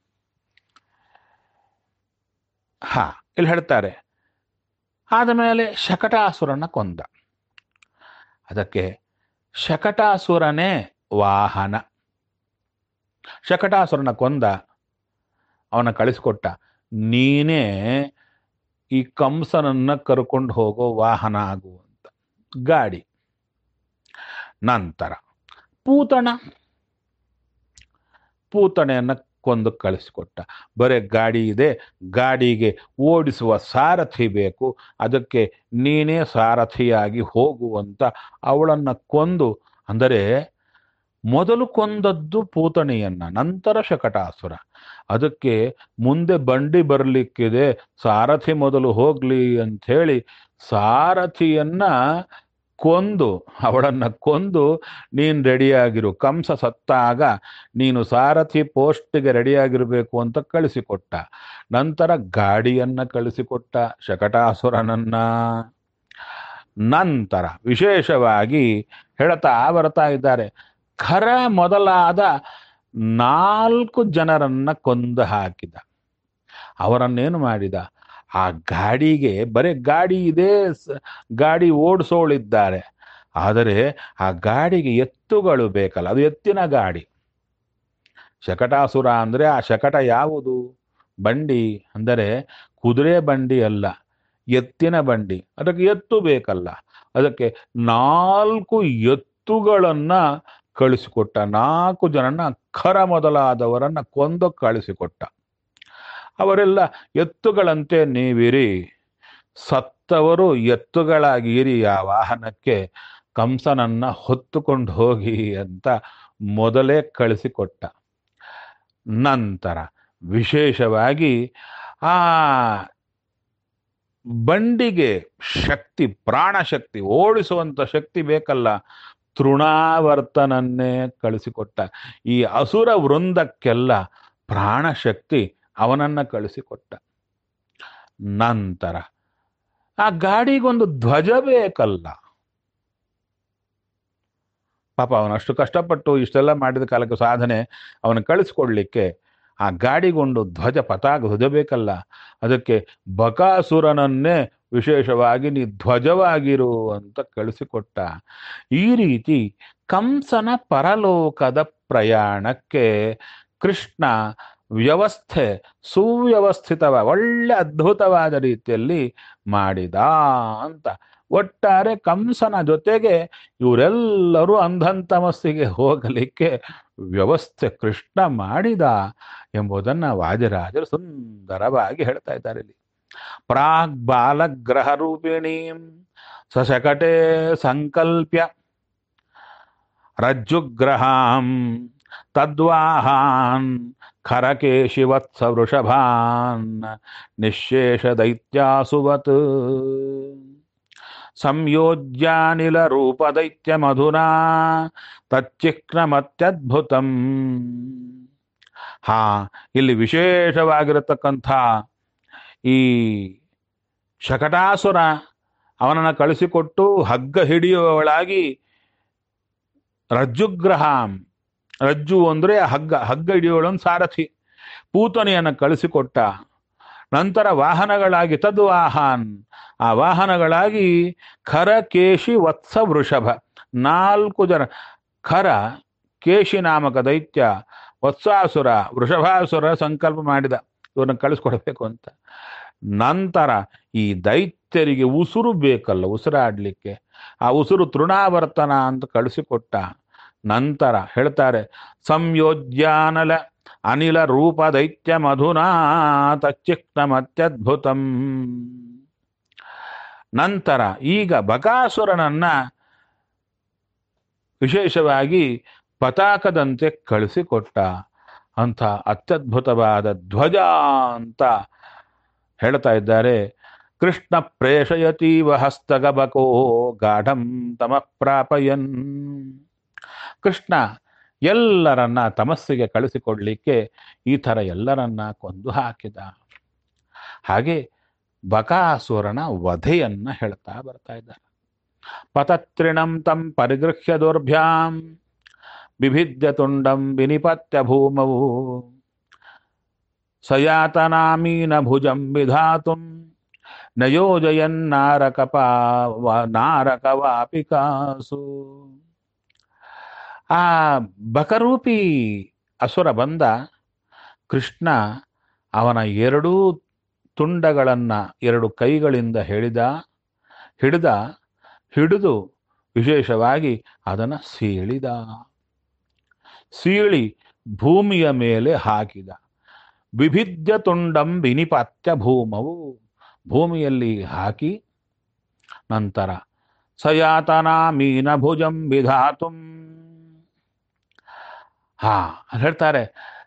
ಹಾ ಇಲ್ಲಿ ಹೇಳ್ತಾರೆ ಆದಮೇಲೆ ಶಕಟಾಸುರನ ಕೊಂದ ಅದಕ್ಕೆ ಶಕಟಾಸುರನೇ ವಾಹನ ಶಕಟಾಸುರನ ಕೊಂದ ಅವನ ಕಳಿಸ್ಕೊಟ್ಟ ನೀನೇ ಈ ಕಂಸನನ್ನ ಕರ್ಕೊಂಡು ಹೋಗೋ ವಾಹನ ಆಗುವಂತ ಗಾಡಿ ನಂತರ ಪೂತಣ ಪೂತಣೆಯನ್ನ ಕೊಂದು ಕಳಿಸ್ಕೊಟ್ಟ ಬರೇ ಗಾಡಿ ಇದೆ ಗಾಡಿಗೆ ಓಡಿಸುವ ಸಾರಥಿ ಬೇಕು ಅದಕ್ಕೆ ನೀನೇ ಸಾರಥಿಯಾಗಿ ಹೋಗುವಂತ ಅವಳನ್ನ ಕೊಂದು ಅಂದರೆ ಮೊದಲು ಕೊಂದದ್ದು ಪೂತಣಿಯನ್ನ ನಂತರ ಶಕಟಾಸುರ ಅದಕ್ಕೆ ಮುಂದೆ ಬಂಡಿ ಬರಲಿಕ್ಕಿದೆ ಸಾರಥಿ ಮೊದಲು ಹೋಗ್ಲಿ ಅಂಥೇಳಿ ಸಾರಥಿಯನ್ನ ಕೊಂದು ಅವಳನ್ನ ಕೊಂದು ನೀನು ರೆಡಿಯಾಗಿರು ಕಂಸ ಸತ್ತಾಗ ನೀನು ಸಾರಥಿ ಪೋಸ್ಟ್ಗೆ ರೆಡಿಯಾಗಿರಬೇಕು ಅಂತ ಕಳಿಸಿಕೊಟ್ಟ ನಂತರ ಗಾಡಿಯನ್ನ ಕಳಿಸಿಕೊಟ್ಟ ಶಕಟಾಸುರನನ್ನ ನಂತರ ವಿಶೇಷವಾಗಿ ಹೇಳ್ತಾ ಬರ್ತಾ ಇದ್ದಾರೆ ಖರ ಮೊದಲಾದ ನಾಲ್ಕು ಜನರನ್ನ ಕೊಂದು ಹಾಕಿದ ಅವರನ್ನೇನು ಮಾಡಿದ ಆ ಗಾಡಿಗೆ ಬರೀ ಗಾಡಿ ಇದೆ ಸ- ಗಾಡಿ ಓಡಿಸೋಳಿದ್ದಾರೆ ಆದರೆ ಆ ಗಾಡಿಗೆ ಎತ್ತುಗಳು ಬೇಕಲ್ಲ ಅದು ಎತ್ತಿನ ಗಾಡಿ ಶಕಟಾಸುರ ಅಂದರೆ ಆ ಶಕಟ ಯಾವುದು ಬಂಡಿ ಅಂದರೆ ಕುದುರೆ ಬಂಡಿ ಅಲ್ಲ ಎತ್ತಿನ ಬಂಡಿ ಅದಕ್ಕೆ ಎತ್ತು ಬೇಕಲ್ಲ ಅದಕ್ಕೆ ನಾಲ್ಕು ಎತ್ತುಗಳನ್ನ ಕಳಿಸಿಕೊಟ್ಟ ನಾಲ್ಕು ಜನನ ಖರ ಮೊದಲಾದವರನ್ನ ಕೊಂದು ಕಳಿಸಿಕೊಟ್ಟ ಅವರೆಲ್ಲ ಎತ್ತುಗಳಂತೆ ನೀವಿರಿ ಸತ್ತವರು ಎತ್ತುಗಳಾಗಿರಿ ಆ ವಾಹನಕ್ಕೆ ಕಂಸನನ್ನ ಹೊತ್ತುಕೊಂಡು ಹೋಗಿ ಅಂತ ಮೊದಲೇ ಕಳಿಸಿಕೊಟ್ಟ ನಂತರ ವಿಶೇಷವಾಗಿ ಆ ಬಂಡಿಗೆ ಶಕ್ತಿ ಪ್ರಾಣಶಕ್ತಿ ಓಡಿಸುವಂತ ಶಕ್ತಿ ಬೇಕಲ್ಲ ತೃಣಾವರ್ತನನ್ನೇ ಕಳಿಸಿಕೊಟ್ಟ ಈ ಅಸುರ ವೃಂದಕ್ಕೆಲ್ಲ ಪ್ರಾಣಶಕ್ತಿ ಅವನನ್ನ ಕಳಿಸಿಕೊಟ್ಟ ನಂತರ ಆ ಗಾಡಿಗೊಂದು ಧ್ವಜ ಬೇಕಲ್ಲ ಪಾಪ ಅವನಷ್ಟು ಕಷ್ಟಪಟ್ಟು ಇಷ್ಟೆಲ್ಲ ಮಾಡಿದ ಕಾಲಕ್ಕೆ ಸಾಧನೆ ಅವನ ಕಳಿಸ್ಕೊಡ್ಲಿಕ್ಕೆ ಆ ಗಾಡಿಗೊಂಡು ಧ್ವಜ ಪತಾಕ ಧ್ವಜ ಬೇಕಲ್ಲ ಅದಕ್ಕೆ ಬಕಾಸುರನನ್ನೇ ವಿಶೇಷವಾಗಿ ನೀ ಧ್ವಜವಾಗಿರು ಅಂತ ಕಳಿಸಿಕೊಟ್ಟ ಈ ರೀತಿ ಕಂಸನ ಪರಲೋಕದ ಪ್ರಯಾಣಕ್ಕೆ ಕೃಷ್ಣ ವ್ಯವಸ್ಥೆ ಸುವ್ಯವಸ್ಥಿತವ ಒಳ್ಳೆ ಅದ್ಭುತವಾದ ರೀತಿಯಲ್ಲಿ ಮಾಡಿದ ಅಂತ ಒಟ್ಟಾರೆ ಕಂಸನ ಜೊತೆಗೆ ಇವರೆಲ್ಲರೂ ಅಂಧಂತಮಸ್ಸಿಗೆ ಹೋಗಲಿಕ್ಕೆ ವ್ಯವಸ್ಥೆ ಕೃಷ್ಣ ಮಾಡಿದ ಎಂಬುದನ್ನ ವಾಜರಾಜರು ಸುಂದರವಾಗಿ ಹೇಳ್ತಾ ಇದ್ದಾರೆ ಇಲ್ಲಿ ಪ್ರಾಗ್ ಬಾಲಗ್ರಹ ರೂಪಿಣೀಂ ಸಶಕಟೆ ಸಂಕಲ್ಪ್ಯ ರಜ್ಜುಗ್ರಹಾಂ ತದ್ವಾಹಾನ್ ಖರಕೇಶಿವತ್ಸ ವೃಷಭಾನ್ ನಿಶೇಷ ದೈತ್ಯಾಸುವತ್ ಸಂಯೋಜ್ಯಾನಿಲ ರೂಪ ದೈತ್ಯ ಮಧುನಾ ತಚ್ಚಿಕ್ನಮತ್ಯದ್ಭುತಂ ಹಾ ಇಲ್ಲಿ ವಿಶೇಷವಾಗಿರತಕ್ಕಂಥ ಈ ಶಕಟಾಸುರ ಅವನನ್ನು ಕಳಿಸಿಕೊಟ್ಟು ಹಗ್ಗ ಹಿಡಿಯುವವಳಾಗಿ ರಜ್ಜುಗ್ರಹಾಂ ರಜ್ಜು ಅಂದ್ರೆ ಹಗ್ಗ ಹಗ್ಗ ಹಿಡಿಯೋಳನ್ ಸಾರಥಿ ಪೂತನೆಯನ್ನು ಕಳಿಸಿಕೊಟ್ಟ ನಂತರ ವಾಹನಗಳಾಗಿ ತದ್ವಾಹಾನ್ ಆ ವಾಹನಗಳಾಗಿ ಖರ ಕೇಶಿ ವತ್ಸ ವೃಷಭ ನಾಲ್ಕು ಜನ ಖರ ಕೇಶಿ ನಾಮಕ ದೈತ್ಯ ವತ್ಸಾಸುರ ವೃಷಭಾಸುರ ಸಂಕಲ್ಪ ಮಾಡಿದ ಇವ್ರನ್ನ ಕಳಿಸ್ಕೊಡ್ಬೇಕು ಅಂತ ನಂತರ ಈ ದೈತ್ಯರಿಗೆ ಉಸುರು ಬೇಕಲ್ಲ ಉಸಿರಾಡ್ಲಿಕ್ಕೆ ಆ ಉಸುರು ತೃಣಾವರ್ತನ ಅಂತ ಕಳಿಸಿಕೊಟ್ಟ ನಂತರ ಹೇಳ್ತಾರೆ ಸಂಯೋಜ್ಯಾನಲ ಅನಿಲ ರೂಪ ದೈತ್ಯ ಮಧುನಾ ತಚ್ಚಿಕ್ನಮತ್ಯದ್ಭುತಂ ನಂತರ ಈಗ ಬಕಾಸುರನನ್ನ ವಿಶೇಷವಾಗಿ ಪತಾಕದಂತೆ ಕಳಿಸಿಕೊಟ್ಟ ಅಂತ ಅತ್ಯದ್ಭುತವಾದ ಧ್ವಜ ಅಂತ ಹೇಳ್ತಾ ಇದ್ದಾರೆ ಕೃಷ್ಣ ಪ್ರೇಷಯತೀವ ಹಸ್ತಗಬಕೋ ಗಾಢಂ ತಮ ಪ್ರಾಪಯನ್ ಕೃಷ್ಣ ಎಲ್ಲರನ್ನ ತಮಸ್ಸಿಗೆ ಕಳಿಸಿಕೊಡ್ಲಿಕ್ಕೆ ಈ ಥರ ಎಲ್ಲರನ್ನ ಕೊಂದು ಹಾಕಿದ ಹಾಗೆ ಬಕಾಸುರನ ವಧೆಯನ್ನ ಹೇಳ್ತಾ ಬರ್ತಾ ಇದ್ದಾರೆ ಪತತ್ರಿಣಂ ತಂ ಪರಿಗೃಹ್ಯ ದೌರ್ಭ್ಯಾಂ ಬಿಭಿದ್ಯ ತುಂಡಂ ವಿನಿಪತ್ಯ ಭೂಮವು ಸಯಾತನಾಮೀನ ಭುಜಂ ವಿಧಾತುಂ ನಯೋಜಯನ್ನಾರಕಪಾ ನಾರಕವಾಪಿಕಾಸು ಆ ಬಕರೂಪಿ ಅಸುರ ಬಂದ ಕೃಷ್ಣ ಅವನ ಎರಡೂ ತುಂಡಗಳನ್ನ ಎರಡು ಕೈಗಳಿಂದ ಹೇಳಿದ ಹಿಡಿದ ಹಿಡಿದು ವಿಶೇಷವಾಗಿ ಅದನ್ನು ಸೀಳಿದ ಸೀಳಿ ಭೂಮಿಯ ಮೇಲೆ ಹಾಕಿದ ವಿಭಿದ್ಯ ತುಂಡಂ ವಿನಿಪಾತ್ಯ ಭೂಮವು ಭೂಮಿಯಲ್ಲಿ ಹಾಕಿ ನಂತರ ಸಯಾತನ ಮೀನ ಭುಜಂ ವಿಧಾತುಂ ಹಾ ಅಲ್ಲಿ ಹೇಳ್ತಾರೆ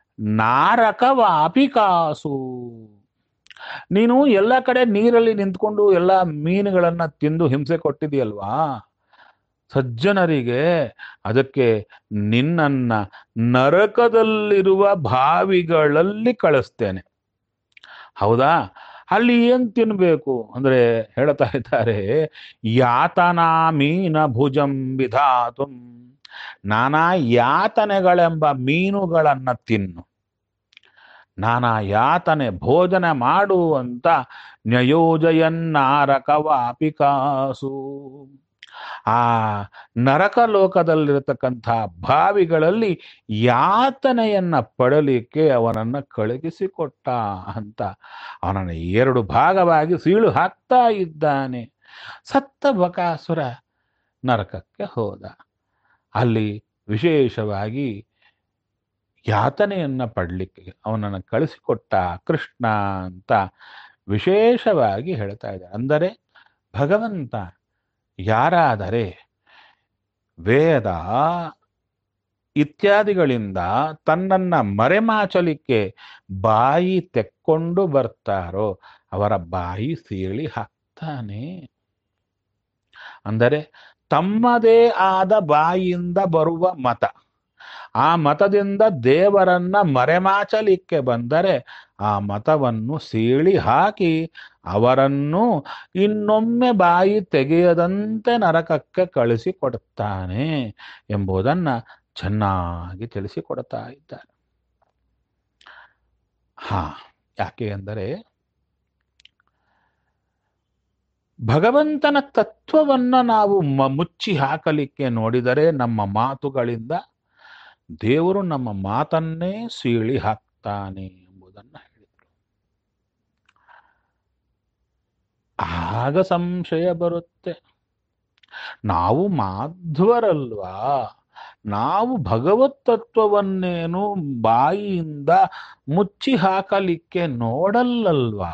ನಾರಕವಾಪಿಕಾಸು ನೀನು ಎಲ್ಲ ಕಡೆ ನೀರಲ್ಲಿ ನಿಂತ್ಕೊಂಡು ಎಲ್ಲ ಮೀನುಗಳನ್ನ ತಿಂದು ಹಿಂಸೆ ಕೊಟ್ಟಿದೆಯಲ್ವಾ ಸಜ್ಜನರಿಗೆ ಅದಕ್ಕೆ ನಿನ್ನನ್ನ ನರಕದಲ್ಲಿರುವ ಬಾವಿಗಳಲ್ಲಿ ಕಳಿಸ್ತೇನೆ ಹೌದಾ ಅಲ್ಲಿ ಏನ್ ತಿನ್ಬೇಕು ಅಂದ್ರೆ ಹೇಳ್ತಾ ಇದ್ದಾರೆ ಯಾತನಾ ಮೀನ ಭುಜಂ ವಿಧಾತುಂ ನಾನಾ ಯಾತನೆಗಳೆಂಬ ಮೀನುಗಳನ್ನ ತಿನ್ನು ನಾನಾ ಯಾತನೆ ಭೋಜನ ಮಾಡು ಅಂತ ನ್ಯಯೋಜಯನ್ನಾರಕವಾಪಿಕಾಸು ಆ ನರಕ ಲೋಕದಲ್ಲಿರತಕ್ಕಂಥ ಭಾವಿಗಳಲ್ಲಿ ಯಾತನೆಯನ್ನ ಪಡಲಿಕ್ಕೆ ಅವನನ್ನ ಕಳುಹಿಸಿಕೊಟ್ಟ ಅಂತ ಅವನನ್ನು ಎರಡು ಭಾಗವಾಗಿ ಸೀಳು ಹಾಕ್ತಾ ಇದ್ದಾನೆ ಸತ್ತ ಬಕಾಸುರ ನರಕಕ್ಕೆ ಹೋದ ಅಲ್ಲಿ ವಿಶೇಷವಾಗಿ ಯಾತನೆಯನ್ನ ಪಡಲಿಕ್ಕೆ ಅವನನ್ನು ಕಳಿಸಿಕೊಟ್ಟ ಕೃಷ್ಣ ಅಂತ ವಿಶೇಷವಾಗಿ ಹೇಳ್ತಾ ಇದ್ದಾರೆ ಅಂದರೆ ಭಗವಂತ ಯಾರಾದರೆ ವೇದ ಇತ್ಯಾದಿಗಳಿಂದ ತನ್ನನ್ನ ಮರೆಮಾಚಲಿಕ್ಕೆ ಬಾಯಿ ತೆಕ್ಕೊಂಡು ಬರ್ತಾರೋ ಅವರ ಬಾಯಿ ಸೀಳಿ ಹಾಕ್ತಾನೆ ಅಂದರೆ ತಮ್ಮದೇ ಆದ ಬಾಯಿಯಿಂದ ಬರುವ ಮತ ಆ ಮತದಿಂದ ದೇವರನ್ನ ಮರೆಮಾಚಲಿಕ್ಕೆ ಬಂದರೆ ಆ ಮತವನ್ನು ಸೀಳಿ ಹಾಕಿ ಅವರನ್ನು ಇನ್ನೊಮ್ಮೆ ಬಾಯಿ ತೆಗೆಯದಂತೆ ನರಕಕ್ಕೆ ಕಳಿಸಿಕೊಡುತ್ತಾನೆ ಎಂಬುದನ್ನ ಚೆನ್ನಾಗಿ ತಿಳಿಸಿಕೊಡ್ತಾ ಇದ್ದಾರೆ ಹಾ ಯಾಕೆ ಅಂದರೆ ಭಗವಂತನ ತತ್ವವನ್ನ ನಾವು ಮ- ಮುಚ್ಚಿ ಹಾಕಲಿಕ್ಕೆ ನೋಡಿದರೆ ನಮ್ಮ ಮಾತುಗಳಿಂದ ದೇವರು ನಮ್ಮ ಮಾತನ್ನೇ ಸೀಳಿ ಹಾಕ್ತಾನೆ ಎಂಬುದನ್ನ ಹೇಳಿದರು ಆಗ ಸಂಶಯ ಬರುತ್ತೆ ನಾವು ಮಾಧ್ವರಲ್ವಾ ನಾವು ಭಗವತ್ ತತ್ವವನ್ನೇನು ಬಾಯಿಯಿಂದ ಮುಚ್ಚಿ ಹಾಕಲಿಕ್ಕೆ ನೋಡಲ್ಲಲ್ವಾ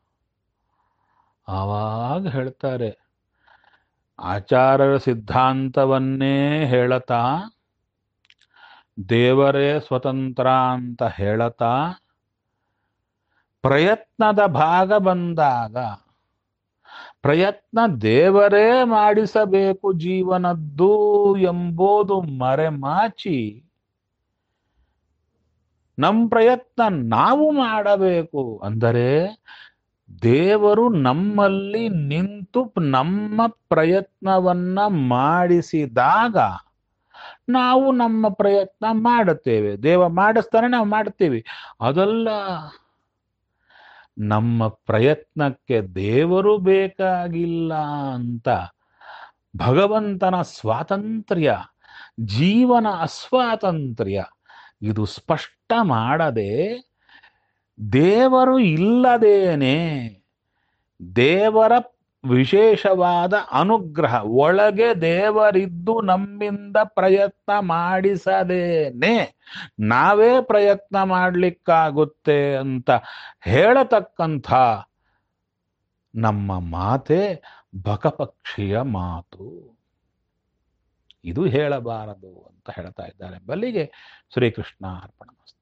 ಆವಾಗ ಹೇಳ್ತಾರೆ ಆಚಾರ್ಯರ ಸಿದ್ಧಾಂತವನ್ನೇ ಹೇಳತಾ ದೇವರೇ ಸ್ವತಂತ್ರ ಅಂತ ಹೇಳತಾ ಪ್ರಯತ್ನದ ಭಾಗ ಬಂದಾಗ ಪ್ರಯತ್ನ ದೇವರೇ ಮಾಡಿಸಬೇಕು ಜೀವನದ್ದು ಎಂಬುದು ಮರೆಮಾಚಿ ನಮ್ಮ ಪ್ರಯತ್ನ ನಾವು ಮಾಡಬೇಕು ಅಂದರೆ ದೇವರು ನಮ್ಮಲ್ಲಿ ನಿಂತು ನಮ್ಮ ಪ್ರಯತ್ನವನ್ನ ಮಾಡಿಸಿದಾಗ ನಾವು ನಮ್ಮ ಪ್ರಯತ್ನ ಮಾಡುತ್ತೇವೆ ದೇವ ಮಾಡಿಸ್ತಾನೆ ನಾವು ಮಾಡ್ತೀವಿ ಅದಲ್ಲ ನಮ್ಮ ಪ್ರಯತ್ನಕ್ಕೆ ದೇವರು ಬೇಕಾಗಿಲ್ಲ ಅಂತ ಭಗವಂತನ ಸ್ವಾತಂತ್ರ್ಯ ಜೀವನ ಅಸ್ವಾತಂತ್ರ್ಯ ಇದು ಸ್ಪಷ್ಟ ಮಾಡದೆ ದೇವರು ಇಲ್ಲದೇನೆ ದೇವರ ವಿಶೇಷವಾದ ಅನುಗ್ರಹ ಒಳಗೆ ದೇವರಿದ್ದು ನಮ್ಮಿಂದ ಪ್ರಯತ್ನ ಮಾಡಿಸದೇನೆ ನಾವೇ ಪ್ರಯತ್ನ ಮಾಡಲಿಕ್ಕಾಗುತ್ತೆ ಅಂತ ಹೇಳತಕ್ಕಂಥ ನಮ್ಮ ಮಾತೆ ಬಕಪಕ್ಷಿಯ ಮಾತು ಇದು ಹೇಳಬಾರದು ಅಂತ ಹೇಳ್ತಾ ಇದ್ದಾರೆ ಬಲ್ಲಿಗೆ ಶ್ರೀಕೃಷ್ಣ ಅರ್ಪಣ